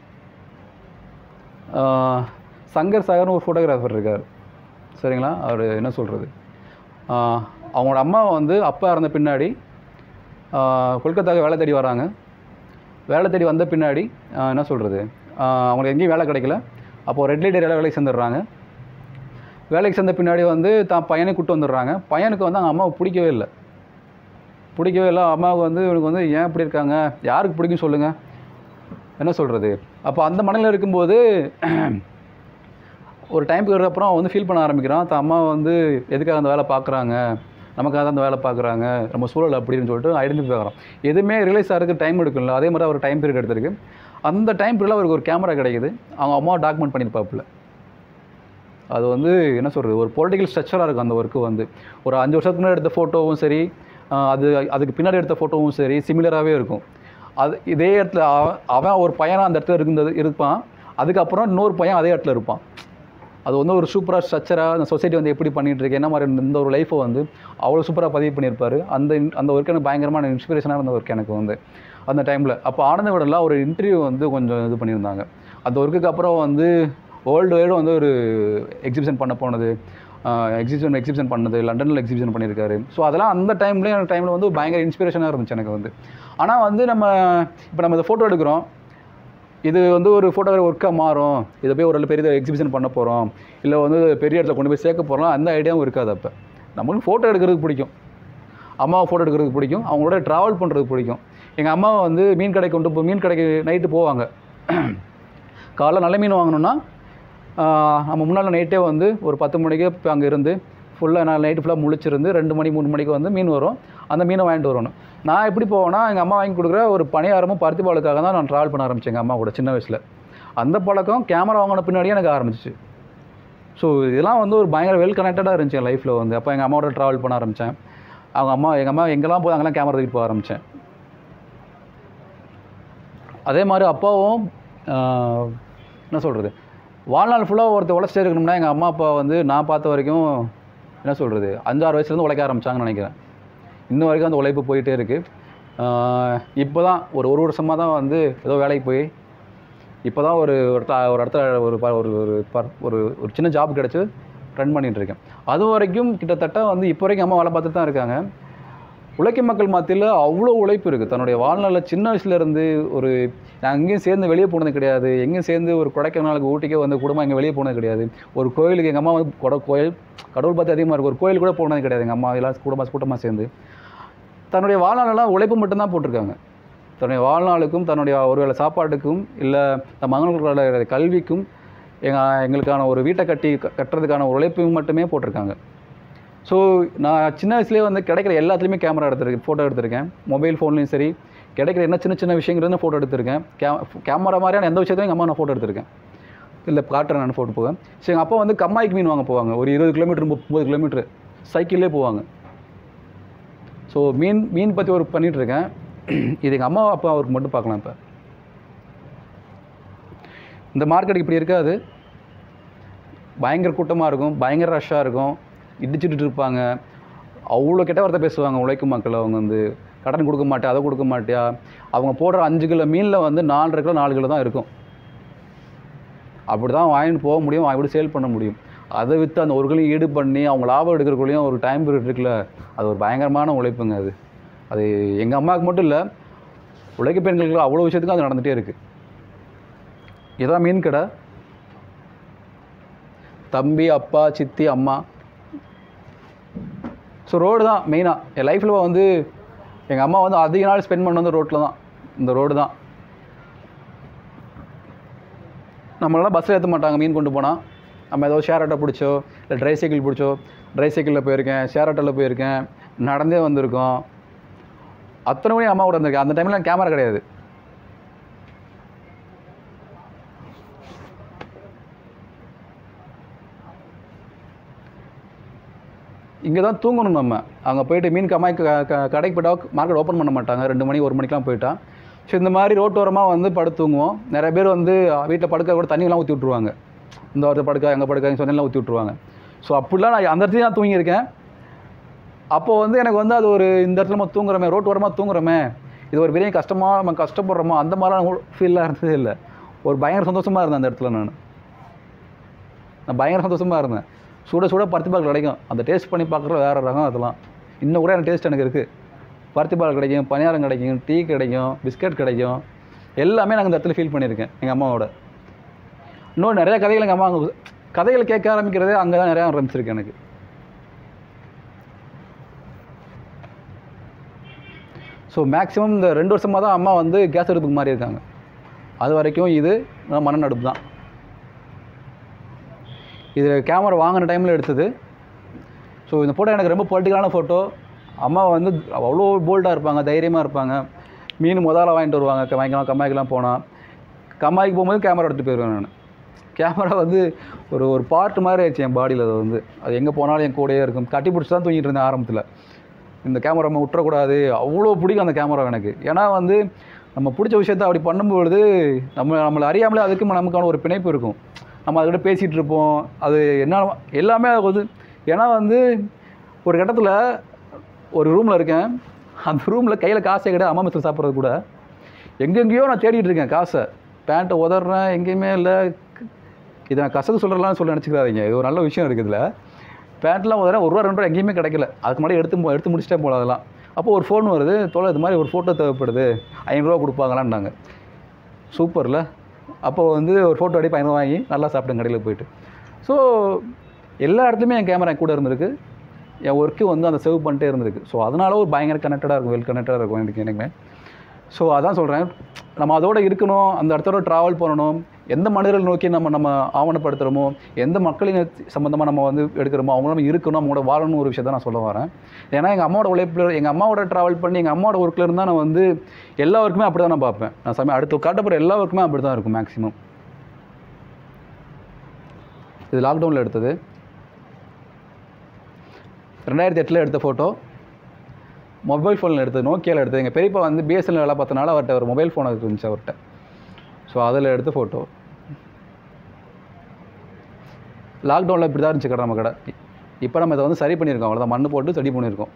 ஆஹ் சங்கர் சாகர்னு ஒரு ஃபோட்டோகிராஃபர் இருக்கார் சரிங்களா அவர் என்ன சொல்கிறது அவங்களோட அம்மா வந்து அப்பா இறந்த பின்னாடி ஆஹ் கொல்கத்தாவுக்கு வேலை தேடி வராங்க வேலை தேடி வந்த பின்னாடி ஆஹ் என்ன சொல்கிறது அவங்களுக்கு எங்கேயும் வேலை கிடைக்கல அப்போது ரெட் லைட் ஏரியாவில் வேலைக்கு சேர்ந்துடுறாங்க வேலைக்கு சேர்ந்த பின்னாடி வந்து தான் பையனை கூப்பிட்டு வந்துடுறாங்க பையனுக்கு வந்து அவங்க அம்மாவுக்கு பிடிக்கவே இல்லை பிடிக்கவே இல்லை அம்மாவுக்கு வந்து இவனுக்கு வந்து ஏன் இப்படி இருக்காங்க யாருக்கு பிடிக்கும் சொல்லுங்கள் என்ன சொல்கிறது அப்போ அந்த மனநிலை இருக்கும்போது ஒரு டைமுக்கு அப்புறம் அவன் வந்து ஃபீல் பண்ண ஆரம்பிக்கிறான் தான் அம்மா வந்து எதுக்காக அந்த வேலை பார்க்குறாங்க நமக்காக தான் அந்த வேலை பார்க்குறாங்க நம்ம சூழல் அப்படின்னு சொல்லிட்டு ஐடென்டிஃபை ஆகிறோம் எதுவுமே ரிலீஸ் ஆகிறதுக்கு டைம் எடுக்கும்ல அதே மாதிரி அவர் டைம் பீரியட் எடுத்திருக்கு அந்த டைம் பீரியடில் அவருக்கு ஒரு கேமரா கிடைக்குது அவங்க அம்மாவை டாக்குமெண்ட் பண்ணியிருப்பாப்புல அது வந்து என்ன சொல்கிறது ஒரு பொலிட்டிக்கல் ஸ்ட்ரக்சராக இருக்கும் அந்த ஒர்க்கு வந்து ஒரு அஞ்சு வருஷத்துக்கு முன்னாடி எடுத்த ஃபோட்டோவும் சரி ஆஹ் அது அதுக்கு பின்னாடி எடுத்த ஃபோட்டோவும் சரி சிமிலராகவே இருக்கும் அது இதே இடத்துல அவன் அவன் ஒரு பையனாக அந்த இடத்துல இருந்தது இருப்பான் அதுக்கப்புறம் இன்னொரு பையன் அதே இடத்துல இருப்பான் அது வந்து ஒரு சூப்பராக ஸ்ட்ரக்சராக அந்த சொசைட்டி வந்து எப்படி பண்ணிட்டு இருக்கு என்ன மாதிரி இந்த- இந்த ஒரு லைஃப்பை வந்து அவ்வளோ சூப்பராக பதிவு பண்ணியிருப்பாரு அந்த in- அந்த ஒர்க் எனக்கு பயங்கரமான இன்ஸ்பிரேஷனாக இருந்த ஒர்க் எனக்கு வந்து அந்த டைமில் அப்போ ஆனந்த விடலாம் ஒரு இன்டர்வியூ வந்து கொஞ்சம் இது பண்ணியிருந்தாங்க அந்த ஒர்க்குக்கு அப்புறம் வந்து வேர்ல்டு வைடு வந்து ஒரு எக்ஸிபிஷன் பண்ண போனது எக்ஸிபிஷன் எக்ஸிபிஷன் பண்ணது லண்டனில் எக்ஸிபிஷன் பண்ணியிருக்காரு ஸோ அதெல்லாம் அந்த டைம்லேயும் எனக்கு டைமில் வந்து பயங்கர இன்ஸ்பிரேஷனாக இருந்துச்சு எனக்கு வந்து ஆனால் வந்து நம்ம இப்போ நம்ம இந்த ஃபோட்டோ எடுக்கிறோம் இது வந்து ஒரு ஃபோட்டோகிராஃபி ஒர்க்காக மாறும் இதை போய் ஒரு பெரிய எக்ஸிபிஷன் பண்ண போகிறோம் இல்லை வந்து பெரிய இடத்துல கொண்டு போய் சேர்க்க போகிறோம் அந்த ஐடியாவும் இருக்காது அப்போ நம்மளுக்கு ஃபோட்டோ எடுக்கிறதுக்கு பிடிக்கும் அம்மாவை ஃபோட்டோ எடுக்கிறதுக்கு பிடிக்கும் அவங்களோட ட்ராவல் பண்ணுறதுக்கு பிடிக்கும் எங்கள் அம்மாவை வந்து மீன் கடைக்கு கொண்டு போ மீன் கடைக்கு நைட்டு போவாங்க காலைல நல்ல மீன் வாங்கணும்னா ஆஹ், நம்ம முன்னால் நைட்டே வந்து ஒரு பத்து மணிக்கு இப்போ அங்கே இருந்து ஃபுல்லாக நான் நைட்டு ஃபுல்லாக முழிச்சிருந்து ரெண்டு மணி மூணு மணிக்கு வந்து மீன் வரும் அந்த மீனை வாங்கிட்டு வரணும் நான் எப்படி போவேன்னா எங்கள் அம்மா வாங்கி கொடுக்குற ஒரு பணியாரமும் பருத்தி பாலுக்காக தான் நான் ட்ராவல் பண்ண ஆரம்பித்தேன் எங்கள் அம்மா கூட சின்ன வயசில் அந்த பழக்கம் கேமரா வாங்கின பின்னாடியே எனக்கு ஆரம்பிச்சிச்சு ஸோ இதெல்லாம் வந்து ஒரு பயங்கர வெல் கனெக்டடாக இருந்துச்சு என் லைஃப்பில் வந்து அப்போ எங்கள் அம்மாவோட ட்ராவல் பண்ண ஆரம்பித்தேன் அவங்க அம்மா எங்கள் அம்மா எங்கெல்லாம் போய் அங்கெல்லாம் கேமரா தூக்கிட்டு போக ஆரம்பித்தேன் அதே மாதிரி அப்பாவும் ஆஹ், என்ன சொல்கிறது வாழ்நாள் ஃபுல்லாக ஒருத்தர் உழைச்சிட்டே இருக்கணும்னா எங்கள் அம்மா அப்பா வந்து நான் பார்த்த வரைக்கும் என்ன சொல்கிறது அஞ்சாறு வயசுலேருந்து உழைக்க ஆரம்பிச்சாங்கன்னு நினைக்கிறேன் இன்ன வரைக்கும் அந்த உழைப்பு போயிட்டே இருக்குது இப்போ தான் ஒரு ஒரு வருஷமாக தான் வந்து ஏதோ வேலைக்கு போய் இப்போ தான் ஒரு ஒரு த- ஒரு இடத்துல ஒரு ப- ஒரு ஒரு பர்- ஒரு ஒரு சின்ன ஜாப் கிடச்சி ரன் பண்ணிட்டு இருக்கேன் அது வரைக்கும் கிட்டத்தட்ட வந்து இப்போ வரைக்கும் அம்மா வேலை பார்த்துட்டு தான் இருக்காங்க உழைக்கும் மக்கள் மத்தியில் அவ்வளோ உழைப்பு இருக்குது தன்னுடைய வாழ்நாளில் சின்ன வயசுலேருந்து ஒரு நான் எங்கேயும் சேர்ந்து வெளியே போனது கிடையாது எங்கேயும் சேர்ந்து ஒரு கொடைக்கானலுக்கு ஊட்டிக்கே வந்து குடும்பம் எங்கே வெளியே போனது கிடையாது ஒரு கோயிலுக்கு எங்கள் அம்மா வந்து கொட கோயில் கடவுள் பார்த்து அதிகமாக இருக்கும் ஒரு கோயில் கூட போனது கிடையாது எங்கள் அம்மா எல்லாம் குடும்பம் கூட்டமாக சேர்ந்து தன்னுடைய வாழ்நாளெல்லாம் உழைப்பு மட்டும்தான் போட்டிருக்காங்க தன்னுடைய வாழ்நாளுக்கும் தன்னுடைய ஒருவேளை சாப்பாட்டுக்கும் இல்லை தன் மகன்களோட கல்விக்கும் எங்கள் எங்களுக்கான ஒரு வீட்டை கட்டி க- கட்டுறதுக்கான ஒரு உழைப்பையும் மட்டுமே போட்டிருக்காங்க ஸோ நான் சின்ன வயசுலேயே வந்து கிடைக்கிற எல்லாத்துலேயுமே கேமரா எடுத்திருக்கேன் ஃபோட்டோ எடுத்திருக்கேன் மொபைல் ஃபோன்லேயும் சரி கிடைக்கிற என்ன சின்ன சின்ன விஷயங்கிறது ஃபோட்டோ எடுத்திருக்கேன் கே கேமரா மாதிரியான எந்த விஷயத்தையும் எங்கள் அம்மா நான் ஃபோட்டோ எடுத்திருக்கேன் இல்லை காட்டுறேன் நான் ஃபோட்டோ போவேன் சரி எங்கள் அப்பா வந்து கம்மாய்க்கு மீன் வாங்க போவாங்க ஒரு இருபது கிலோமீட்டர் முப்பது கிலோமீட்டர் சைக்கிள்லே போவாங்க ஸோ மீன் மீன் பற்றி ஒரு பண்ணிட்டு இருக்கேன் இது எங்கள் அம்மா அப்பா அவருக்கு மட்டும் பார்க்கலாம் இப்போ இந்த மார்க்கெட் இப்படி இருக்காது பயங்கர கூட்டமாக இருக்கும் பயங்கர ரஷ்ஷாக இருக்கும் இடிச்சுட்டு இருப்பாங்க அவ்வளோ கெட்ட வார்த்தை பேசுவாங்க உழைக்கும் மக்கள் அவங்க வந்து கடன் கொடுக்க மாட்டேன் அதை கொடுக்க மாட்டியா அவங்க போடுற அஞ்சு கிலோ மீனில் வந்து நாலரை கிலோ நாலு கிலோ தான் இருக்கும் அப்படி தான் வாங்கிட்டு போக முடியும் அப்படி சேல் பண்ண முடியும் அதை விற்று அந்த ஒரு கிலோ ஈடு பண்ணி அவங்க லாபம் எடுக்கிறக்குள்ளேயும் ஒரு டைம் பீரியட் இருக்குல்ல அது ஒரு பயங்கரமான உழைப்புங்க அது அது எங்கள் அம்மாவுக்கு மட்டும் இல்லை உழைக்க பெண்களுக்கு அவ்வளோ விஷயத்துக்கும் அது நடந்துகிட்டே இருக்குது இதான் மீன் கடை தம்பி அப்பா சித்தி அம்மா ஸோ ரோடு தான் மெயினாக என் லைஃப்பில் வந்து எங்கள் அம்மா வந்து அதிக நாள் ஸ்பெண்ட் பண்ண வந்து ரோட்டில் தான் இந்த ரோடு தான் நம்மளெல்லாம் பஸ்ஸில் ஏற்ற மாட்டாங்க மீன் கொண்டு போனால் நம்ம ஏதோ ஷேர் ஆட்டோ பிடிச்சோ இல்லை ட்ரை சைக்கிள் பிடிச்சோ ட்ரை சைக்கிளில் போயிருக்கேன் ஷேர் ஆட்டோவில் போயிருக்கேன் நடந்தே வந்திருக்கோம் அத்தனை மணி அம்மா கூட வந்திருக்கேன் அந்த டைமில் கேமரா கிடையாது இங்கே தான் தூங்கணும் நம்ம அங்கே போயிட்டு மீன் கமாய் க- க- கடைக்கு போயிட்டா மார்க்கெட் ஓப்பன் பண்ண மாட்டாங்க ரெண்டு மணி ஒரு மணிக்கெலாம் போயிட்டா ஸோ இந்த மாதிரி ரோட்டோரமாக வந்து படுத்து தூங்குவோம் நிறைய பேர் வந்து வீட்டில் படுக்க கூட தண்ணியெல்லாம் ஊற்றி விட்ருவாங்க இந்த இடத்துல படுக்க அங்கே படுக்க சொன்னெல்லாம் ஊற்றி விட்ருவாங்க ஸோ அப்படிலாம் நான் அந்த இடத்துல தான் தூங்கியிருக்கேன் அப்போ வந்து எனக்கு வந்து அது ஒரு இந்த இடத்துல நம்ம தூங்குறோமே ரோட்டு ஓரமாக தூங்குறோமே இது ஒரு பெரிய கஷ்டமாக நம்ம கஷ்டப்படுறோமோ அந்த மாதிரிலாம் ஃபீல்லாம் இருந்ததே இல்லை ஒரு பயங்கர சந்தோஷமாக இருந்தேன் அந்த இடத்துல நான் நான் பயங்கர சந்தோஷமாக இருந்தேன் சுட சுட பருத்தி பால் கிடைக்கும் அந்த டேஸ்ட் பண்ணி பார்க்குற வேறு ரகம் அதெல்லாம் இன்னும் கூட எனக்கு டேஸ்ட் எனக்கு இருக்குது பருத்தி பால் கிடைக்கும் பணியாரம் கிடைக்கும் டீ கிடைக்கும் பிஸ்கட் கிடைக்கும் எல்லாமே நான் இந்த இடத்துல ஃபீல் பண்ணியிருக்கேன் எங்கள் அம்மாவோட இன்னும் நிறைய கதைகள் எங்கள் அம்மா அங்க- கதைகள் கேட்க ஆரம்பிக்கிறதே அங்கே தான் நிறையா ஆரம்பிச்சிருக்கு எனக்கு ஸோ மேக்ஸிமம் இந்த ரெண்டு வருஷமாக தான் அம்மா வந்து கேஸ் அடுப்புக்கு மாறி இருக்காங்க அது வரைக்கும் இது மண் அடுப்பு தான் இது கேமரா வாங்கின டைமில் எடுத்தது ஸோ இந்த ஃபோட்டோ எனக்கு ரொம்ப பொலிட்டிக்கலான ஃபோட்டோ அம்மா வந்து அவ்வளோ போல்டாக இருப்பாங்க தைரியமாக இருப்பாங்க மீன் முதல்ல வாங்கிட்டு வருவாங்க க- வாங்கிக்கலாம் கம்மாய்க்கெலாம் போனால் கம்மாய்க்கு போகும்போது கேமரா எடுத்துகிட்டு போயிடுவேன் நான் கேமரா வந்து ஒரு ஒரு பார்ட் மாதிரி ஆயிடுச்சு என் பாடியில் அது வந்து அது எங்கே போனாலும் என் கூடயே இருக்கும் கட்டி பிடிச்சி தான் தூங்கிட்டு இருந்தேன் ஆரம்பத்தில் இந்த கேமரா நம்ம விட்டுறக்கூடாது அவ்வளோ பிடிக்கும் அந்த கேமரா எனக்கு ஏன்னா வந்து நம்ம பிடிச்ச விஷயத்த அப்படி பண்ணும்பொழுது நம்ம நம்மளை அறியாமலே அதுக்கு நமக்கான ஒரு பிணைப்பு இருக்கும் நம்ம அதுக்கிட்ட பேசிகிட்டு இருப்போம் அது என்ன எல்லாமே அது வந்து ஏன்னா வந்து ஒரு கட்டத்தில் ஒரு ரூமில் இருக்கேன் அந்த ரூமில் கையில் காசே கிடையாது அம்மா மிஸ்டர் சாப்பிட்றது கூட எங்கெங்கேயோ நான் தேடிட்டு இருக்கேன் காசை பேண்ட்டை உதறேன் எங்கேயுமே இல்லை இதை நான் கசக்கு சொல்கிறலாம்னு சொல்லி நினச்சிக்கிறாதீங்க இது ஒரு நல்ல விஷயம் இருக்குது இதில் பேண்ட்லாம் உதறேன் ஒரு ரூபா ரெண்டு ரூபா எங்கேயுமே கிடைக்கல அதுக்கு முன்னாடி எடுத்து மு- எடுத்து முடிச்சிட்டே போல அதெல்லாம் அப்போ ஒரு ஃபோன் வருது தோலை இது மாதிரி ஒரு ஃபோட்டோ தேவைப்படுது ஐநூறுரூவா கொடுப்பாங்களான்னாங்க சூப்பரில் அப்போ வந்து ஒரு ஃபோட்டோ அடி ஐநூறு வாங்கி நல்லா சாப்பிட்டேன் கடையில் போயிட்டு ஸோ எல்லா இடத்துலையுமே என் கேமரா என் கூட இருந்திருக்கு என் ஒர்க்கு வந்து அந்த சேவ் பண்ணிட்டே இருந்திருக்கு ஸோ அதனால ஒரு பயங்கர கனெக்டடாக இருக்கும் வெல் கனெக்டடாக இருக்கும் எனக்கு எனக்குமே ஸோ அதான் சொல்கிறேன் நம்ம அதோட இருக்கணும் அந்த இடத்தோட ட்ராவல் பண்ணணும் எந்த மனிதர்கள் நோக்கி நம்ம நம்ம ஆவணப்படுத்துகிறோமோ எந்த மக்களின் சம்மந்தமாக நம்ம வந்து எடுக்கிறோமோ அவங்க நம்ம இருக்கணும் அவங்களோட வாழணும் ஒரு விஷயத்தை நான் சொல்ல வரேன் ஏன்னா எங்கள் அம்மாவோட உழைப்பில் எங்கள் அம்மாவோட ட்ராவல் பண்ணி எங்கள் அம்மாவோட ஒர்க்கில் இருந்தால் நான் வந்து எல்லா ஒர்க்குமே அப்படி தான் நான் பார்ப்பேன் நான் சமயம் அடுத்து காட்டப்படுற எல்லா ஒர்க்குமே அப்படி தான் இருக்கும் மேக்ஸிமம் இது லாக்டவுனில் எடுத்தது ரெண்டாயிரத்தி எட்டில் எடுத்த ஃபோட்டோ மொபைல் ஃபோனில் எடுத்தது நோக்கியாவில் எடுத்தது எங்கள் பெரியப்பா வந்து பிஎஸ்என்எல் வேலை பார்த்தனால அவர்கிட்ட ஒரு மொபைல் ஃபோன் இருந்துச்சு அவர்கிட்ட ஸோ அதில் எடுத்த ஃபோட்டோ லாக்டவுனில் இப்படி தான் இருந்துச்சு கடை நம்ம கடை இப்போ நம்ம இதை வந்து சரி பண்ணியிருக்கோம் அவ்வளோதான் மண்ணு போட்டு சரி பண்ணியிருக்கோம்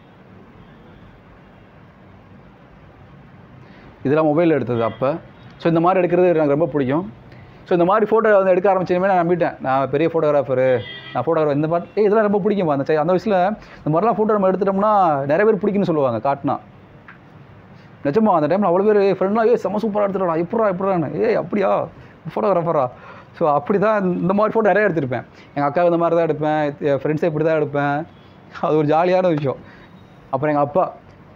இதெல்லாம் மொபைலில் எடுத்தது அப்போ ஸோ இந்த மாதிரி எடுக்கிறது எனக்கு ரொம்ப பிடிக்கும் ஸோ இந்த மாதிரி ஃபோட்டோ வந்து எடுக்க ஆரம்பிச்சதுமே நான் நம்பிட்டேன் நான் பெரிய ஃபோட்டோகிராஃபரு நான் ஃபோட்டோகிராஃபர் இந்த மாதிரி ஏய் இதெல்லாம் ரொம்ப பிடிக்கும் அந்த சை- அந்த வயசில் இந்த மாதிரிலாம் ஃபோட்டோ நம்ம எடுத்துட்டோம்னா நிறைய பேர் பிடிக்குன்னு சொல்லுவாங்க காட்டினா நிஜமா அந்த டைமில் அவ்வளோ பேர் ஃப்ரெண்ட்லாம் ஏய் செம்ம சூப்பராக எடுத்துடா எப்படா எப்படான்னு ஏய் அப்படியா ஃபோட்டோகிராஃபரா ஸோ அப்படி தான் இந்த மாதிரி ஃபோட்டோ நிறைய எடுத்திருப்பேன் எங்கள் அக்கா இந்த மாதிரி தான் எடுப்பேன் என் ஃப்ரெண்ட்ஸை இப்படி தான் எடுப்பேன் அது ஒரு ஜாலியான விஷயம் அப்புறம் எங்கள் அப்பா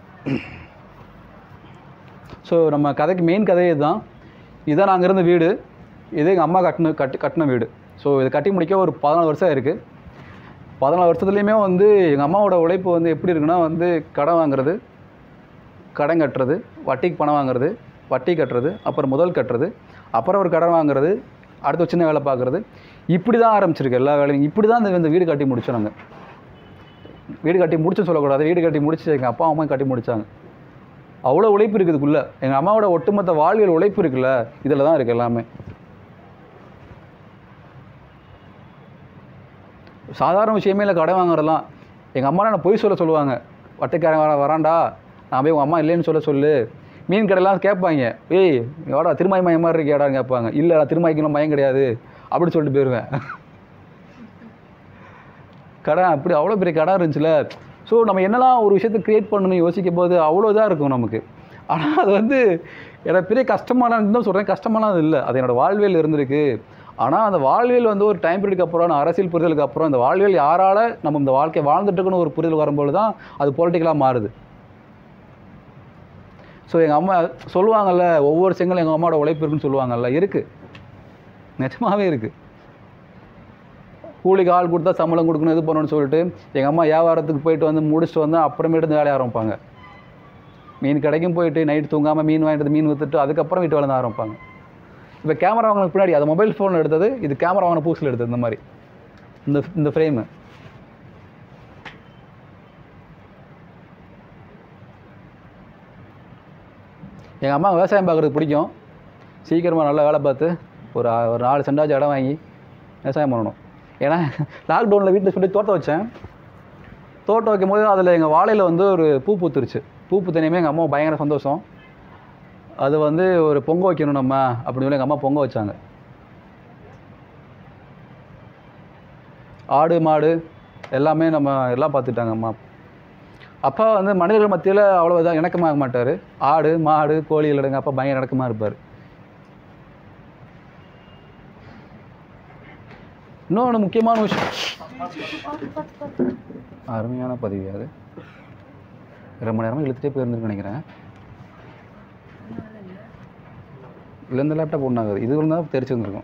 ஸோ நம்ம கதைக்கு மெயின் கதையே இதுதான் இதுதான் நாங்கள் இருந்த வீடு இது எங்கள் அம்மா கட்டின கட்டு கட்டின வீடு ஸோ இது கட்டி முடிக்க ஒரு பதினாலு வருஷம் இருக்குது பதினாலு வருஷத்துலேயுமே வந்து எங்கள் அம்மாவோட உழைப்பு வந்து எப்படி இருக்குன்னா வந்து கடன் வாங்குறது கடன் கட்டுறது வட்டிக்கு பணம் வாங்குறது வட்டி கட்டுறது அப்புறம் முதல் கட்டுறது அப்புறம் ஒரு கடன் வாங்குறது அடுத்து ஒரு சின்ன வேலை பார்க்குறது இப்படி தான் ஆரம்பிச்சிருக்கு எல்லா வேலையும் இப்படி தான் இந்த இந்த வீடு கட்டி முடிச்சோம் நாங்கள் வீடு கட்டி முடிச்சு சொல்லக்கூடாது வீடு கட்டி முடிச்சு எங்கள் அப்பா அம்மா கட்டி முடிச்சாங்க அவ்வளோ உழைப்பு இருக்குதுக்குள்ள எங்கள் அம்மாவோட ஒட்டுமொத்த வாழ்வியல் உழைப்பு இருக்குல்ல இதில் தான் இருக்குது எல்லாமே சாதாரண விஷயமே இல்லை கடன் வாங்குறதெல்லாம் எங்கள் அம்மா நான் பொய் சொல்ல சொல்லுவாங்க வட்டைக்காரன் வர வரான்டா நான் போய் உங்கள் அம்மா இல்லைன்னு சொல்ல சொல்லு மீன் கடையெல்லாம் கேட்பாங்க ஏய் வாடா திருமாய் மயம் மாதிரி இருக்கியாடான்னு கேட்பாங்க இல்லை நான் திருமாய்க்கெல்லாம் மயம் கிடையாது அப்படி சொல்லிட்டு போயிடுவேன் கடன் அப்படி அவ்வளோ பெரிய கடன் இருந்துச்சுல ஸோ நம்ம என்னெல்லாம் ஒரு விஷயத்தை க்ரியேட் பண்ணணும்னு யோசிக்கும் போது அவ்வளோ இதாக இருக்கும் நமக்கு ஆனால் அது வந்து எனக்கு பெரிய கஷ்டமான இன்னும் சொல்கிறேன் கஷ்டமான அது இல்லை அது என்னோடய வாழ்வியல் இருந்திருக்கு ஆனால் அந்த வாழ்வியல் வந்து ஒரு டைம் பீரியடுக்கு அப்புறம் நான் அரசியல் புரிதலுக்கு அப்புறம் இந்த வாழ்வியல் யாரால் நம்ம இந்த வாழ்க்கையை வாழ்ந்துட்டு இருக்கணும் ஒரு புரிதல் வரும்போது தான் அது பொலிட்டிக்கலாக மாறுது ஸோ எங்கள் அம்மா சொல்லுவாங்கல்ல ஒவ்வொரு செங்கலும் எங்கள் அம்மாவோட உழைப்பு இருக்குன்னு சொல்லுவாங்கல்ல இருக்குது நிஜமாவே இருக்குது கூலிக்கு ஆள் கொடுத்தா சம்பளம் கொடுக்கணும் இது பண்ணணும்னு சொல்லிட்டு எங்கள் அம்மா வியாபாரத்துக்கு போயிட்டு வந்து முடிச்சுட்டு வந்து அப்புறமேட்டு இந்த வேலையை ஆரம்பிப்பாங்க மீன் கடைக்கும் போயிட்டு நைட் தூங்காமல் மீன் வாங்கிட்டு வந்து மீன் விற்றுட்டு அதுக்கப்புறம் வீட்டு வேலை தான் ஆரம்பிப்பாங்க இப்போ கேமரா வாங்கினதுக்கு பின்னாடி அது மொபைல் ஃபோன் எடுத்தது இது கேமரா வாங்கின பூசில் எடுத்தது இந்த மாதிரி இந்த இந்த ஃப்ரேமு எங்கள் அம்மா விவசாயம் பார்க்குறது பிடிக்கும் சீக்கிரமாக நல்லா வேலை பார்த்து ஒரு ஆ- ஒரு நாலு சென்டாச்சு இடம் வாங்கி விவசாயம் பண்ணணும் ஏன்னா லாக்டவுனில் வீட்டில் சொல்லி தோட்டம் வச்சேன் தோட்டம் வைக்கும்போது அதில் எங்கள் வாழையில் வந்து ஒரு பூ பூத்துருச்சு பூ பூத்தனையுமே எங்கள் அம்மா பயங்கர சந்தோஷம் அது வந்து ஒரு பொங்க வைக்கணும் நம்ம அப்படின்னு சொல்லி எங்கள் அம்மா பொங்க வச்சாங்க ஆடு மாடு எல்லாமே நம்ம எல்லாம் பார்த்துட்டாங்க அம்மா அப்பா வந்து மனிதர்கள் மத்தியில் அவ்வளோ இதாக இணக்கமாக மாட்டார் ஆடு மாடு கோழிகள் எங்கள் அப்பா பயங்கர இணக்கமாக இருப்பார் இன்னொன்று முக்கியமான விஷயம் அருமையான பதிவு அது ரொம்ப நேரமாக இழுத்துட்டே போயிருந்துருக்கு நினைக்கிறேன் இல்லை இந்த லேப்டாப் ஒன்றாகுது இது இருந்தால் தெரிச்சிருந்துருக்கும்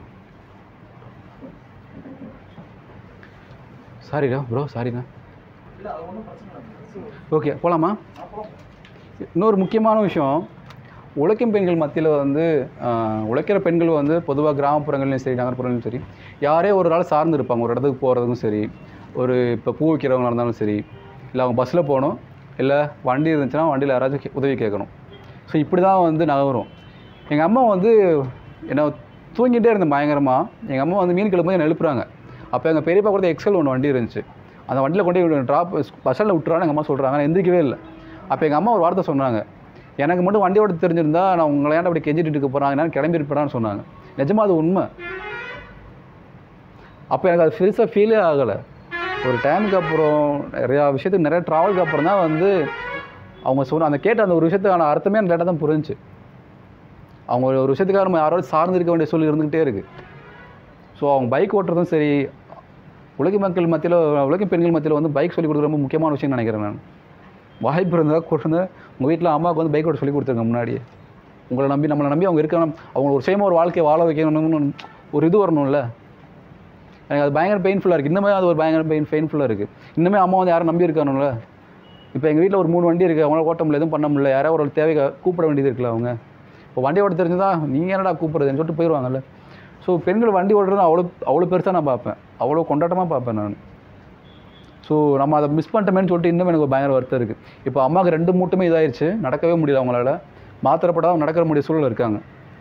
சாரிடா ப்ரோ சாரிண்ணா ஓகே போகலாமா இன்னொரு முக்கியமான விஷயம் உழைக்கும் பெண்கள் மத்தியில் வந்து ஆஹ், உழைக்கிற பெண்கள் வந்து பொதுவாக கிராமப்புறங்கள்லையும் சரி நகர்ப்புறங்களையும் சரி யாரே ஒரு நாள் சார்ந்து இருப்பாங்க ஒரு இடத்துக்கு போகிறதுக்கும் சரி ஒரு இப்போ பூ விற்கிறவங்களா இருந்தாலும் சரி இல்லை அவங்க பஸ்ஸில் போகணும் இல்லை வண்டி இருந்துச்சுன்னா வண்டியில் யாராச்சும் கே- உதவி கேட்கணும் ஸோ இப்படி தான் வந்து நகரும் எங்கள் அம்மா வந்து என்ன தூங்கிட்டே இருந்தேன் பயங்கரமாக எங்கள் அம்மா வந்து மீன் கிளம்பும்போது என்னை எழுப்புறாங்க அப்போ எங்கள் பெரியப்பா கூட எக்ஸல் ஒன்று வண்டி இருந்துச்சு அந்த வண்டியில் கொண்டு போய் ட்ராப் பஸ் ஸ்டாண்டில் விட்டுறான்னு எங்கள் அம்மா சொல்கிறாங்க நான் எந்திரிக்கவே இல்லை அப்போ எங்கள் அம்மா ஒரு வார்த்தை சொன்னாங்க எனக்கு மட்டும் வண்டி ஓட்ட தெரிஞ்சிருந்தா நான் உங்களை ஏன்டா அப்படி கெஞ்சிட்டு இருக்க போகிறாங்க நான் கிளம்பியிருப்பேன்னு சொன்னாங்க நிஜமா அது உண்மை அப்போ எனக்கு அது பெருசாக ஃபீலே ஆகலை ஒரு டைமுக்கு அப்புறம் நிறையா விஷயத்துக்கு நிறைய ட்ராவலுக்கு அப்புறம் தான் வந்து அவங்க சொன்ன அந்த கேட்ட அந்த ஒரு விஷயத்துக்கான அர்த்தமே எனக்கு லேட்டாக தான் புரிஞ்சுச்சு அவங்க ஒரு விஷயத்துக்காக நம்ம யாரோட சார்ந்து இருக்க வேண்டிய சொல்லி இருந்துக்கிட்டே இருக்குது ஸோ அவங்க பைக் ஓட்டுறதும் சரி உலக மக்கள் மத்தியில் உலக பெண்கள் மத்தியில் வந்து பைக் சொல்லி கொடுக்குற ரொம்ப முக்கியமான விஷயம் நினைக்கிறேன் நான் வாய்ப்பு இருந்தால் கொண்டு உங்கள் வீட்டில் அம்மாவுக்கு வந்து பைக் ஓட்ட சொல்லி கொடுத்துருங்க முன்னாடியே உங்களை நம்பி நம்மளை நம்பி அவங்க இருக்கணும் அவங்க ஒரு சுயமாக ஒரு வாழ்க்கையை வாழ வைக்கணும்னு ஒரு இது வரணும்ல எனக்கு அது பயங்கர பெயின்ஃபுல்லாக இருக்குது இன்னுமே அது ஒரு பயங்கர பெயின் பெயின்ஃபுல்லாக இருக்குது இன்னுமே அம்மா வந்து யாரும் நம்பி இருக்கானுங்கள இப்போ எங்கள் வீட்டில் ஒரு மூணு வண்டி இருக்குது அவங்களால ஓட்ட முடியல எதுவும் பண்ண முடியல யாரோ ஒரு தேவைக்கு கூப்பிட வேண்டியது இருக்குல்ல அவங்க இப்போ வண்டி ஓட்ட தெரிஞ்சதா நீங்கள் என்னடா கூப்பிட்றதுன்னு சொல்லிட்டு போயிடுவாங்கல்ல ஸோ பெண்கள் வண்டி ஓட்டுறது அவ்வளோ அவ்வளோ பெருசாக நான் பார்ப்பேன் அவ்வளோ கொண்டாட்டமாக பார்ப்பேன் நான் ஸோ நம்ம அதை மிஸ் பண்ணிட்டோமேன்னு சொல்லிட்டு இன்னும் எனக்கு ஒரு பயங்கர வருத்தம் இருக்குது இப்போ அம்மாவுக்கு ரெண்டு மூட்டுமே இதாயிருச்சு நடக்கவே முடியல அவங்களால மாத்திரப்படாம நடக்கிற முடிய சூழல் இருக்காங்க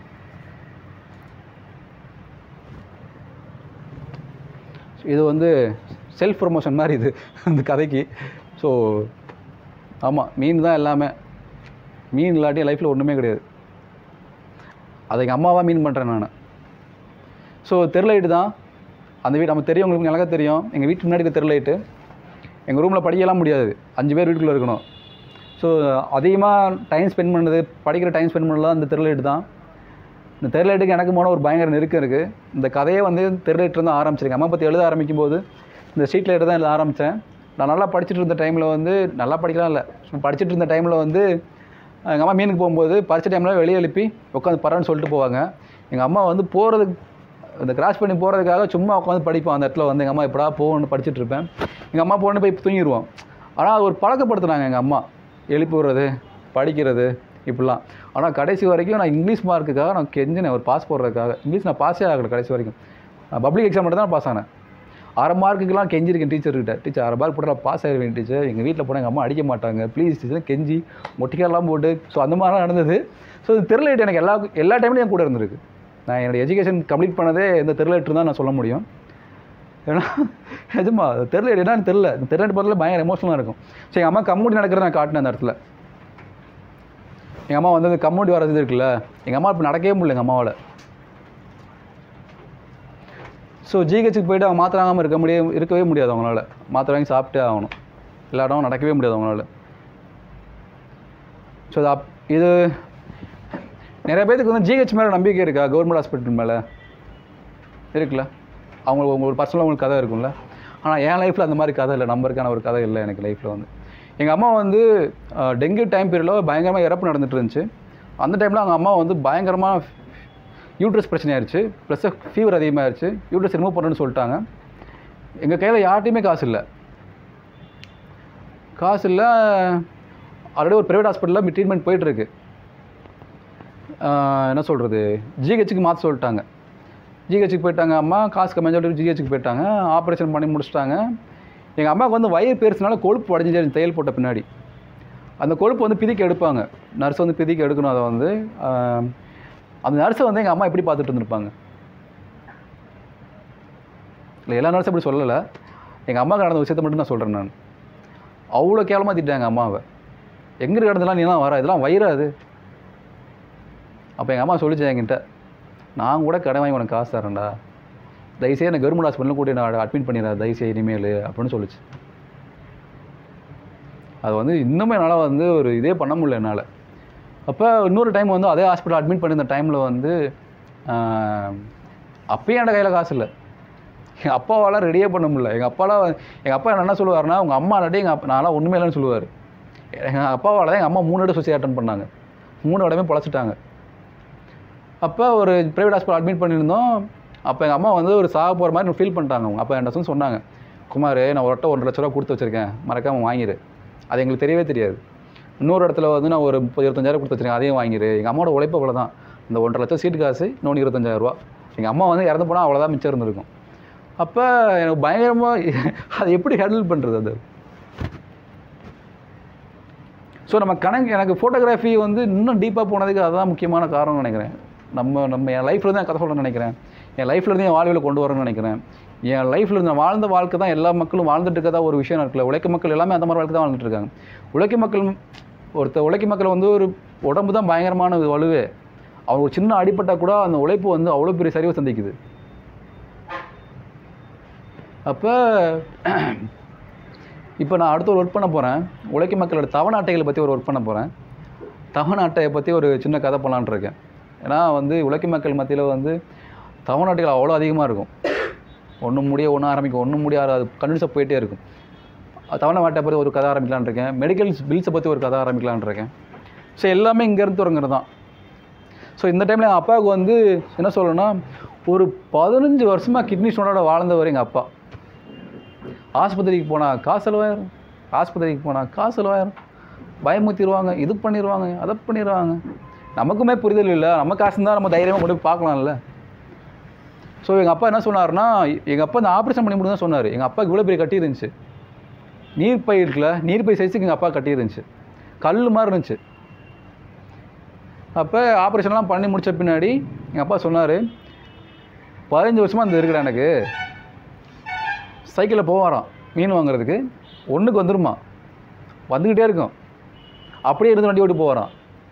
இது வந்து செல்ஃப் ப்ரொமோஷன் மாதிரி இது இந்த கதைக்கு ஸோ ஆமாம் மீன் தான் எல்லாமே மீன் இல்லாட்டி லைஃப்பில் ஒன்றுமே கிடையாது அதை எங்கள் அம்மாவாக மீன் பண்ணுறேன் நான் ஸோ தெருலைட்டு தான் அந்த வீடு நம்ம தெரியும் உங்களுக்கு எனக்கு தெரியும் எங்கள் வீட்டு முன்னாடி இருக்க தெருலைட்டு எங்கள் ரூமில் படிக்கலாம் முடியாது அஞ்சு பேர் வீட்டுக்குள்ளே இருக்கணும் ஸோ அதிகமாக டைம் ஸ்பெண்ட் பண்ணது படிக்கிற டைம் ஸ்பெண்ட் பண்ணலாம் அந்த தெருலைட்டு தான் இந்த தெருலைட்டுக்கு எனக்கு போன ஒரு பயங்கர நெருக்கம் இருக்குது இந்த கதையே வந்து தெருலைட்டு தான் ஆரம்பிச்சிருக்கேன் அம்மா பற்றி எழுத ஆரம்பிக்கும் போது இந்த ஸ்ட்ரீட் லைட்டு தான் எழுத ஆரம்பித்தேன் நான் நல்லா படிச்சுட்டு இருந்த டைமில் வந்து நல்லா படிக்கலாம் இல்லை சும்மா படிச்சுட்டு இருந்த டைமில் வந்து எங்கள் அம்மா மீனுக்கு போகும்போது பறிச்ச டைமில் வெளியே எழுப்பி உட்காந்து பரவான்னு சொல்லிட்டு போவாங்க எங்கள் அம்மா வந்து போகிறதுக்கு இந்த கிராஸ் பண்ணி போகிறதுக்காக சும்மா உட்காந்து படிப்போம் அந்த இடத்துல வந்து எங்கள் அம்மா எப்படா போகணும்னு படிச்சுட்டு இருப்பேன் எங்கள் அம்மா போகணுன்னு போய் தூங்கிடுவோம் ஆனால் அது ஒரு பழக்கப்படுத்துனாங்க எங்கள் அம்மா எழுப்பி விடுறது படிக்கிறது இப்படிலாம் ஆனால் கடைசி வரைக்கும் நான் இங்கிலீஷ் மார்க்குக்காக நான் கெஞ்சினேன் ஒரு பாஸ் போடுறதுக்காக இங்கிலீஷ் நான் பாஸே ஆகலை கடைசி வரைக்கும் பப்ளிக் எக்ஸாம் மட்டும் தான் பாஸ் ஆனேன் அரை மார்க்குக்கெலாம் கெஞ்சிருக்கேன் டீச்சர்கிட்ட டீச்சர் அரை மார்க் போட்டு பாஸ் ஆகிடுவேன் டீச்சர் எங்கள் வீட்டில் போனால் எங்கள் அம்மா அடிக்க மாட்டாங்க ப்ளீஸ் டீச்சர் கெஞ்சி மொட்டிக்காலாம் போட்டு ஸோ அந்த மாதிரிலாம் நடந்தது ஸோ இது தெருலைட்டு எனக்கு எல்லா எல்லா டைம்லையும் என் கூட இருந்திருக்கு நான் என்னோட எஜுகேஷன் கம்ப்ளீட் பண்ணதே இந்த தெருலைட்டு தான் நான் சொல்ல முடியும் ஏன்னா நிஜமா தெரியல என்னன்னு தெரில இந்த தெரியல பார்த்துல பயங்கர எமோஷனலாக இருக்கும் சரி எங்கள் அம்மா கம்முடி நடக்கிறத நான் காட்டினேன் அந்த இடத்துல எங்கள் அம்மா வந்து அந்த கம்முடி வரது இருக்குல்ல எங்கள் அம்மா இப்போ நடக்கவே முடியல எங்கள் அம்மாவால் ஸோ ஜிஹெச்சுக்கு போயிட்டு அவங்க மாத்திரை வாங்காமல் இருக்க முடிய இருக்கவே முடியாது அவங்களால மாத்திரை வாங்கி சாப்பிட்டே ஆகணும் எல்லா இடமும் நடக்கவே முடியாது அவங்களால ஸோ இது அப் இது நிறைய பேருக்கு வந்து ஜிஹெச் மேலே நம்பிக்கை இருக்கா கவர்மெண்ட் ஹாஸ்பிட்டல் மேலே இருக்குல்ல அவங்களுக்கு உங்களுக்கு பர்சனலாக உங்களுக்கு கதை இருக்கும்ல ஆனால் என் லைஃப்பில் அந்த மாதிரி கதை இல்லை நம்பருக்கான ஒரு கதை இல்லை எனக்கு லைஃப்பில் வந்து எங்கள் அம்மா வந்து அஹ், டெங்கு டைம் பீரியடில் பயங்கரமாக இறப்பு நடந்துட்டு இருந்துச்சு அந்த டைமில் அவங்க அம்மா வந்து பயங்கரமாக யூட்ரஸ் பிரச்சனை ஆயிடுச்சு ப்ளஸ் ஃபீவர் அதிகமாகிடுச்சு யூட்ரஸ் ரிமூவ் பண்ணுறேன்னு சொல்லிட்டாங்க எங்கள் கையில் யார்ட்டையுமே காசு இல்லை காசு இல்லை ஆல்ரெடி ஒரு ப்ரைவேட் ஹாஸ்பிட்டலில் ட்ரீட்மெண்ட் போயிட்டுருக்கு என்ன சொல்கிறது ஜிஹெச்சுக்கு மாற்ற சொல்லிட்டாங்க ஜிஹெச்சுக்கு போயிட்டாங்க அம்மா காசு கம்மியாக சொல்லிட்டு ஜிஹெச்சுக்கு போயிட்டாங்க ஆப்ரேஷன் பண்ணி முடிச்சிட்டாங்க எங்கள் அம்மாவுக்கு வந்து வயிறு பெருசுனால கொழுப்பு உடஞ்சிச்சு தையல் போட்ட பின்னாடி அந்த கொழுப்பு வந்து பிதிக்க எடுப்பாங்க நர்ஸ் வந்து பிதிக்க எடுக்கணும் அதை வந்து ஆஹ், அந்த நர்ஸை வந்து எங்கள் அம்மா எப்படி பார்த்துட்டு இருந்திருப்பாங்க இல்லை எல்லா நர்ஸும் அப்படி சொல்லலை எங்கள் அம்மாவுக்கு நடந்த விஷயத்தை மட்டும் நான் சொல்கிறேன் நான் அவ்வளோ கேவலமாக திட்டாங்க அம்மாவை எங்கே கிடந்தெல்லாம் நீலாம் வர இதெல்லாம் வயிறாது அப்போ எங்கள் அம்மா சொல்லிச்சு என்கிட்ட நான் கூட கடை வாங்கி உனக்கு காசு தரேன்டா தயவுசெய்து எனக்கு கவர்மெண்ட் ஹாஸ்பிட்டலில் கூட்டி நான் அட்மிட் பண்ணிடுறேன் தயவுசெய்து இனிமேல் அப்படின்னு சொல்லிச்சு அது வந்து இன்னுமே என்னால் வந்து ஒரு இதே பண்ண முடியல என்னால் அப்போ இன்னொரு டைம் வந்து அதே ஹாஸ்பிட்டல் அட்மிட் பண்ணியிருந்த டைமில் வந்து ஆஹ், அப்பயும் என்கிட்ட கையில் காசு இல்லை எங்கள் அப்பாவால் ரெடியே பண்ண முடியல எங்கள் அப்பாலாம் எங்கள் அப்பா என்ன சொல்லுவாருன்னா உங்கள் அம்மா இல்லாட்டி எங்கள் அப்பா நான்லாம் ஒன்றுமே இல்லைன்னு சொல்லுவார் எங்கள் அப்பாவால் தான் எங்கள் அம்மா மூணு இடம் சுற்றி அட்டன் பண்ணாங்க மூணு இடமே பொழைச்சிட்டாங்க அப்போ ஒரு ப்ரைவேட் ஹாஸ்பிட்டல் அட்மிட் பண்ணியிருந்தோம் அப்போ எங்கள் அம்மா வந்து ஒரு சாக போகிற மாதிரி ஃபீல் பண்ணிட்டாங்க அவங்க அப்போ என்கிட்ட வந்து சொன்னாங்க குமார் நான் ஒருட்ட ஒன்றரை லட்ச ரூபா கொடுத்து வச்சுருக்கேன் மறக்காமல் வாங்கிடு அது எங்களுக்கு தெரியவே தெரியாது இன்னொரு இடத்துல வந்து நான் ஒரு முப்பது இருபத்தஞ்சாயிரம் கொடுத்து வச்சிருக்கேன் அதையும் வாங்கிடு எங்கள் அம்மாவோட உழைப்பு அவ்வளோதான் இந்த ஒன்றரை லட்சம் சீட்டு காசு இன்னொன்று இருபத்தஞ்சாயிரரூவா எங்கள் அம்மா வந்து இறந்து போனால் அவ்வளோதான் மிச்சம் இருந்திருக்கும் அப்போ எனக்கு பயங்கரமாக அதை எப்படி ஹேண்டில் பண்ணுறது அது ஸோ நம்ம கணக்கு எனக்கு ஃபோட்டோகிராஃபி வந்து இன்னும் டீப்பாக போனதுக்கு அதுதான் முக்கியமான காரணம்னு நினைக்கிறேன் நம்ம நம்ம என் லைஃப்பில் தான் கதை சொல்லணும்னு நினைக்கிறேன் என் லைஃப்ல இருந்து என் வாழ்வில் கொண்டு வரணும்னு நினைக்கிறேன் என் லைஃப்பில் இருந்து நான் வாழ்ந்த வாழ்க்கை தான் எல்லா மக்களும் வாழ்ந்துட்டு இருக்கதா ஒரு விஷயம் இருக்குல்ல உழைக்க மக்கள் எல்லாமே அந்த மாதிரி வாழ்க்கை தான் வாழ்ந்துட்டு இருக்காங்க உழைக்க மக்கள் ஒருத்த உழைக்க மக்கள் வந்து ஒரு உடம்பு தான் பயங்கரமான ஒரு வலுவே அவங்க ஒரு சின்ன அடிப்பட்டால் கூட அந்த உழைப்பு வந்து அவ்வளோ பெரிய சரிவை சந்திக்குது அப்போ இப்போ நான் அடுத்து ஒரு ஒர்க் பண்ண போகிறேன் உழைக்கும் மக்களோட தவணை அட்டைகளை பற்றி ஒரு ஒர்க் பண்ண போகிறேன் தவணை அட்டையை பற்றி ஒரு சின்ன கதை பண்ணலான்னு இருக்கேன் ஏன்னா வந்து உழைக்கும் மக்கள் மத்தியில் வந்து தவணை அட்டைகள் அவ்வளோ அதிகமாக இருக்கும் ஒன்று முடிய ஒன்று ஆரம்பிக்கும் ஒன்று முடிய அது கண்டினியூஸாக போயிட்டே இருக்கும் அது தவணை அட்டை பற்றி ஒரு கதை ஆரம்பிக்கலான்னு இருக்கேன் மெடிக்கல் பில்ஸை பற்றி ஒரு கதை ஆரம்பிக்கலான்னு இருக்கேன் ஸோ எல்லாமே இங்கேருந்து தொடங்குறது தான் ஸோ இந்த டைமில் எங்கள் அப்பாவுக்கு வந்து என்ன சொல்லணும்னா ஒரு பதினஞ்சு வருஷமாக கிட்னி ஸ்டோனோட வாழ்ந்தவர் எங்கள் அப்பா ஆஸ்பத்திரிக்கு போனால் காசு செலவாயிரும் ஆஸ்பத்திரிக்கு போனால் காசு செலவாயிரும் பயமுத்திடுவாங்க இது பண்ணிடுவாங்க அதை பண்ணிடுவாங்க நமக்குமே புரிதல் இல்லை நம்ம காசு இருந்தால் நம்ம தைரியமாக கொண்டு போய் பார்க்கலாம்ல ஸோ எங்கள் அப்பா என்ன சொன்னார்னா எங்கள் அப்பா இந்த ஆப்ரேஷன் பண்ணி முடியும் தான் சொன்னார் எங்கள் அப்பாவுக்கு இவ்வளோ பெரிய கட்டி இருந்துச்சு நீர்ப்பை இருக்குல்ல நீர்ப்பை சைஸுக்கு எங்கள் அப்பா கட்டி இருந்துச்சு கல் மாதிரி இருந்துச்சு அப்போ ஆப்ரேஷன்லாம் பண்ணி முடிச்ச பின்னாடி எங்கள் அப்பா சொன்னார் பதினஞ்சு வருஷமாக இந்த இருக்குடா எனக்கு சைக்கிளில் போவாராம் மீன் வாங்குறதுக்கு ஒன்றுக்கு வந்துருமா வந்துக்கிட்டே இருக்கும் அப்படியே இருந்து வண்டி ஓட்டி போவாராம்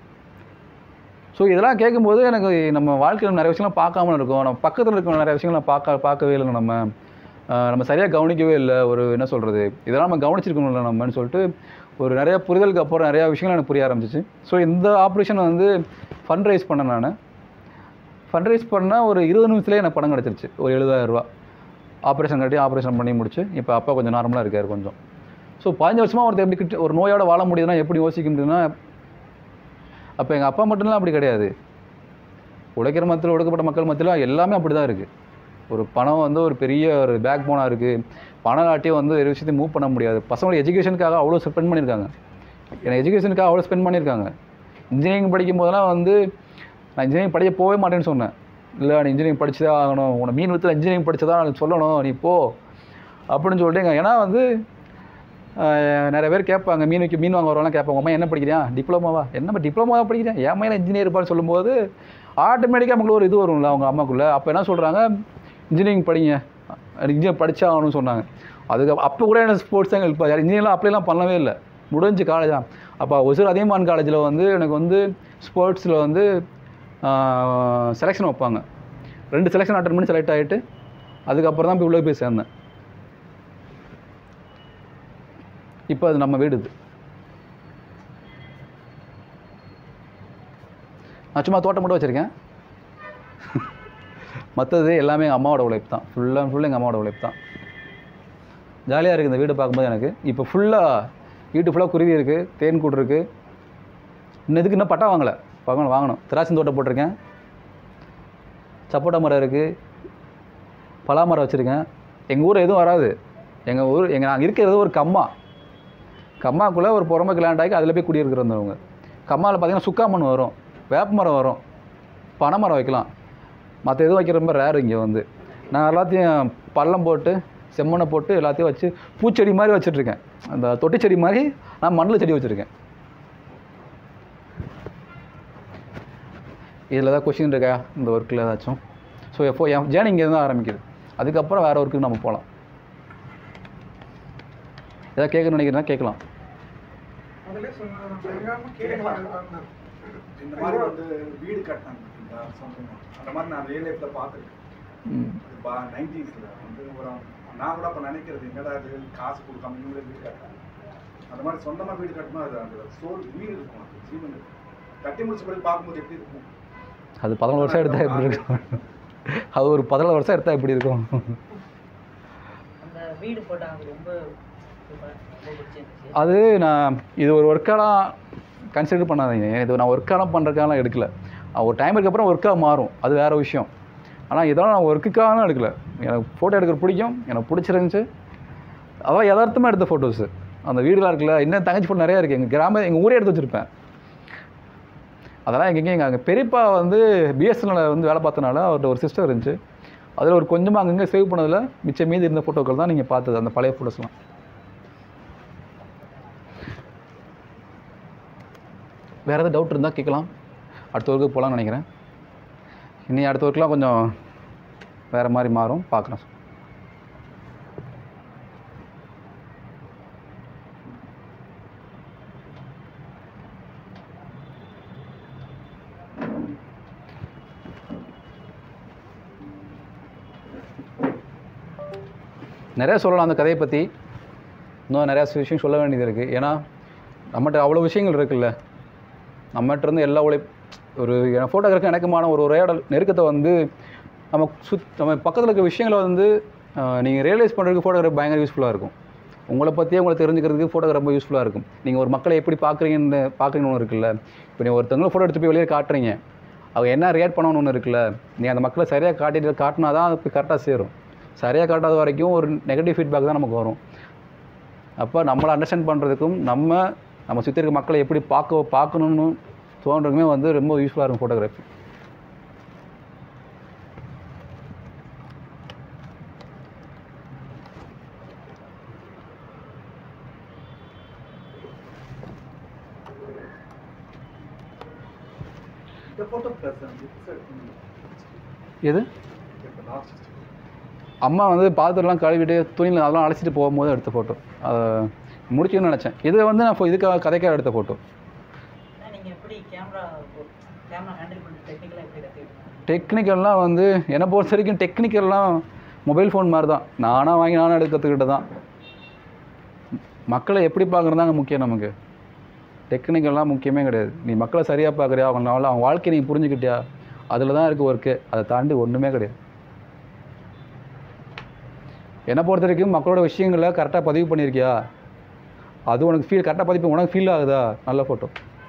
ஸோ இதெல்லாம் கேட்கும்போது எனக்கு நம்ம வாழ்க்கையில் நிறைய விஷயங்கள் பார்க்காம இருக்கும் நம்ம பக்கத்தில் இருக்க நிறைய விஷயங்கள் நான் பார்க்க பார்க்கவே இல்லைங்க நம்ம ஆஹ் நம்ம சரியாக கவனிக்கவே இல்லை ஒரு என்ன சொல்கிறது இதெல்லாம் நம்ம கவனிச்சிருக்கணும்ல நம்மன்னு சொல்லிட்டு ஒரு நிறைய புரிதலுக்கு அப்புறம் நிறையா விஷயங்கள் எனக்கு புரிய ஆரம்பிச்சிச்சு ஸோ இந்த ஆப்ரேஷன் வந்து ஃபண்ட் ரைஸ் பண்ணேன் நான் ஃபண்ட் ரைஸ் பண்ணால் ஒரு இருபது நிமிஷத்துலேயே எனக்கு பணம் கிடச்சிருச்சு ஒரு எழுபதாயிரரூபா ஆப்ரேஷன் கட்டி ஆப்ரேஷன் பண்ணி முடிச்சு இப்போ அப்பா கொஞ்சம் நார்மலாக இருக்கார் கொஞ்சம் ஸோ பதினஞ்சு வருஷமாக ஒருத்தர் எப்படி கிட்ட ஒரு நோயோட வாழ முடியுதுன்னா எப்படி யோசிக்க முடியுதுன்னா அப்போ எங்கள் அப்பா மட்டும்லாம் அப்படி கிடையாது உழைக்கிற மத்தியில் ஒடுக்கப்பட்ட மக்கள் மத்தியில் எல்லாமே அப்படி தான் இருக்குது ஒரு பணம் வந்து ஒரு பெரிய ஒரு பேக் போனாக இருக்குது பணம் காட்டியும் வந்து ஒரு விஷயத்தை மூவ் பண்ண முடியாது பசங்களோட எஜுகேஷனுக்காக அவ்வளோ ஸ்பெண்ட் பண்ணியிருக்காங்க எனக்கு எஜுகேஷனுக்காக அவ்வளோ ஸ்பெண்ட் பண்ணியிருக்காங்க இன்ஜினியரிங் படிக்கும் போதெல்லாம் வந்து நான் இன்ஜினியரிங் படிக்க போகவே மாட்டேன்னு சொன்னேன் இல்லை நீ இன்ஜினியரிங் படிச்சு தான் ஆகணும் உன்னை மீன் வித்தில் இன்ஜினியரிங் படிச்சதா எனக்கு சொல்லணும் நீ போ அப்படின்னு சொல்லிட்டு ஏன்னா வந்து ஆஹ், நிறைய பேர் கேட்பாங்க மீன் வைக்க மீன் வாங்க வரவங்களாம் கேட்பாங்க அம்மா என்ன படிக்கிறியா டிப்ளமாவா என்னம்மா டிப்ளமாவா படிக்கிறேன் என் மையில இன்ஜினியர் இருப்பான்னு சொல்லும்போது ஆட்டோமேட்டிக்காக நமக்கு ஒரு இது வரும்ல அவங்க அம்மாக்குள்ளே அப்போ என்ன சொல்கிறாங்க இன்ஜினியரிங் படிங்க இன்ஜினியர் படிச்சா ஆகணும்னு சொன்னாங்க அதுக்கு அப்போ கூட எனக்கு ஸ்போர்ட்ஸ் தான் இப்போ இன்ஜினியர்லாம் அப்ளைலாம் பண்ணவே இல்லை முடிஞ்சு காலேஜ் தான் அப்போ ஒசூர் அதியமான் காலேஜில் வந்து எனக்கு வந்து ஸ்போர்ட்ஸில் வந்து செலெக்ஷன் வைப்பாங்க ரெண்டு செலெக்ஷன் அட்டன் பண்ணி செலக்ட் ஆகிட்டு அதுக்கப்புறம் தான் போய் உள்ளே போய் சேர்ந்தேன் இப்போ அது நம்ம வீடு இது நான் சும்மா தோட்டம் மட்டும் வச்சுருக்கேன் மற்றது எல்லாமே எங்கள் அம்மாவோட உழைப்பு தான் ஃபுல் அண்ட் ஃபுல் எங்கள் அம்மாவோட உழைப்பு தான் ஜாலியாக இருக்குது இந்த வீடு பார்க்கும்போது எனக்கு இப்போ ஃபுல்லாக வீட்டு ஃபுல்லாக குருவி இருக்குது தேன் கூடு இருக்குது இன்னும் இதுக்கு இன்னும் பட்டா வாங்கலை வாங்கணும் வாங்கணும் திராட்சை தோட்டம் போட்டிருக்கேன் சப்போட்டா மரம் இருக்குது பலா மரம் வச்சுருக்கேன் எங்கள் ஊர் எதுவும் வராது எங்கள் ஊர் எங்கள் நாங்கள் இருக்கிறது ஒரு கம்மா கம்மாக்குள்ளே ஒரு புறம்புக்கு லேண்ட் ஆகி அதில் போய் குடியிருக்கிறவங்க கம்மாவில் பார்த்தீங்கன்னா சுக்கா மண் வரும் வேப்ப மரம் வரும் பனை மரம் வைக்கலாம் மற்ற எதுவும் வைக்கிற ரொம்ப ரேர் இங்கே வந்து நான் எல்லாத்தையும் பள்ளம் போட்டு செம்மண்ணை போட்டு எல்லாத்தையும் வச்சு பூச்செடி மாதிரி வச்சுட்ருக்கேன் அந்த தொட்டி செடி மாதிரி நான் மண்ணில் செடி வச்சுருக்கேன் இதில் தான் கொஷின் இருக்கா இந்த ஒர்க்கில் ஏதாச்சும் ஸோ எப்போ என் ஜேர்னி இங்கே தான் ஆரம்பிக்குது அதுக்கப்புறம் வேறு ஒர்க்குக்கு நம்ம போகலாம் ஏதாவது கேட்கணும்னு நினைக்கிறேன்னா கேட்கலாம் அதிலே சொன்னாங்க தெரியாம கேட்கலாம் இந்த மாதிரி வந்து வீடு கட்டினாங்க பார்த்தீங்களா சொந்தமா அந்த மாதிரி நான் ரியல் லைஃப்ல பார்த்துருக்கேன் ம் நைன்டிஸ்ல வந்து ஒரு நான் கூட அப்போ நினைக்கிறது என்னடா இது காசு கொடுக்காம இவங்களே வீடு கட்டுறாங்க அந்த மாதிரி சொந்தமா வீடு கட்டணும் அது அந்த சோல் வீடு இருக்கும் அது ஜீவன் இருக்கும் கட்டி முடிச்ச பிறகு பார்க்கும்போது எப்படி இருக்கும் அது பதினாலு வருஷம் எடுத்தால் எப்படி இருக்கும் அது ஒரு பதினாலு வருஷம் எடுத்தால் எப்படி இருக்கும் அந்த வீடு போட்டாங்க ரொம்ப சூப்பரா, ரொம்ப பிடிச்சிருந்துச்சு அது நான் இது ஒரு ஒர்க்காலாம் கன்சிடர் பண்ணாதீங்க இது நான் ஒர்க்காலாம் பண்ணுறதுக்காலாம் எடுக்கல அது ஒரு டைமுக்கு அப்புறம் ஒர்க்காக மாறும் அது வேறு விஷயம் ஆனால் இதெல்லாம் நான் ஒர்க்குக்காகலாம் எடுக்கல எனக்கு ஃபோட்டோ எடுக்கிற பிடிக்கும் எனக்கு பிடிச்சிருந்துச்சு அதான் யதார்த்தமாக எடுத்த ஃபோட்டோஸு அந்த வீடுலாம் இருக்குல்ல இன்னும் தங்கச்சி ஃபோட்டோ நிறையா இருக்குது எங்கள் கிராம எங்கள் ஊரே எடுத்து வச்சுருப்பேன் அதெல்லாம் எங்கெங்கே எங்கள் அங்கே பெரியப்பா வந்து பிஎஸ்என்எல் வந்து வேலை பார்த்தனால அவர்கிட்ட ஒரு சிஸ்டர் இருந்துச்சு அதில் ஒரு கொஞ்சமாக அங்கங்கே சேவ் பண்ணதில் மிச்சம் மீதி இருந்த ஃபோட்டோக்கள் தான் நீங்கள் பார்த்தது அந்த பழைய ஃபோட்டோஸ்லாம் வேறு ஏதாவது டவுட் இருந்தால் கேட்கலாம் அடுத்த ஒர்க்கு போகலான்னு நினைக்கிறேன் இனி அடுத்த ஒர்க்லாம் கொஞ்சம் வேறு மாதிரி மாறும் பார்க்குறேன் நிறைய சொல்லலாம் அந்த கதையை பற்றி இன்னும் நிறையா விஷயம் சொல்ல வேண்டியது இருக்குது ஏன்னா நம்மகிட்ட அவ்வளோ விஷயங்கள் இருக்குல்ல நம்மகிட்ட இருந்து எல்லா உழை ஒரு ஃபோட்டோகிராஃபி எனக்குமான ஒரு உரையாடல் நெருக்கத்தை வந்து நம்ம சுத் நம்ம பக்கத்தில் இருக்க விஷயங்களை வந்து நீங்கள் ரியலைஸ் பண்ணுறதுக்கு ஃபோட்டோகிராஃபி பயங்கர யூஸ்ஃபுல்லாக இருக்கும் உங்களை பற்றியே உங்களை தெரிஞ்சுக்கிறதுக்கு ஃபோட்டோகிராஃபி ரொம்ப யூஸ்ஃபுல்லாக இருக்கும் நீங்கள் ஒரு மக்களை எப்படி பார்க்குறீங்கன்னு பார்க்குறீங்கன்னு ஒன்று இருக்குல்ல இப்போ நீங்கள் ஒருத்தவங்களை ஃபோட்டோ எடுத்து போய் வெளியே காட்டுறீங்க அவங்க என்ன ரியாக்ட் பண்ணணும்னு ஒன்று இருக்குல்ல நீ அந்த மக்களை சரியாக காட்டிட்டு காட்டினா தான் அது போய் கரெக்டாக சேரும் சரியாக காட்டாத வரைக்கும் ஒரு நெகட்டிவ் ஃபீட்பேக் தான் நமக்கு வரும் அப்போ நம்மளை அண்டர்ஸ்டாண்ட் பண்ணுறதுக்கும் நம்ம நம்ம சுற்றி இருக்க மக்களை எப்படி பார்க்க பார்க்கணும்னு தோன்றதுக்குமே வந்து ரொம்ப யூஸ்ஃபுல்லாக இருக்கும் ஃபோட்டோகிராஃபி இந்த ஃபோட்டோ ப்ளஸ் எது இப்போ லாஸ்ட் அம்மா வந்து பாத்திரம்லாம் கழுவிட்டு துணியில் அதெல்லாம் அழைச்சிட்டு போகும்போது எடுத்த ஃபோட்டோ அதை முடிச்சுன்னு நினச்சேன் இதை வந்து நான் இப்போ இதுக்காக கதைக்காக எடுத்த ஃபோட்டோ நீங்கள் எப்படி கேமரா கேமரா ஹேண்டில் பண்ணுற டெக்னிக்கலாக எப்படி கற்றுக்கிட்டீங்க டெக்னிக்கல்லாம் வந்து என்னை பொறுத்த வரைக்கும் டெக்னிக்கல்லாம் மொபைல் ஃபோன் மாதிரி தான் நானாக வாங்கி நானாக எடுக்க கற்றுக்கிட்டு தான் மக்களை எப்படி பார்க்குறதாங்க முக்கியம் நமக்கு டெக்னிக்கல்லாம் முக்கியமே கிடையாது நீ மக்களை சரியாக பார்க்குறியா அவங்க நாள் அவங்க வாழ்க்கையை நீ புரிஞ்சுக்கிட்டியா அதில் தான் இருக்குது ஒர்க்கு அதை தாண்டி ஒன்றுமே கிடையாது என்னை பொறுத்த வரைக்கும் மக்களோட விஷயங்களை கரெக்டாக பதிவு பண்ணியிருக்கியா அது உனக்கு ஃபீல் கரெக்டாக பதிவு உனக்கு ஃபீல் ஆகுதா நல்ல ஃபோட்டோ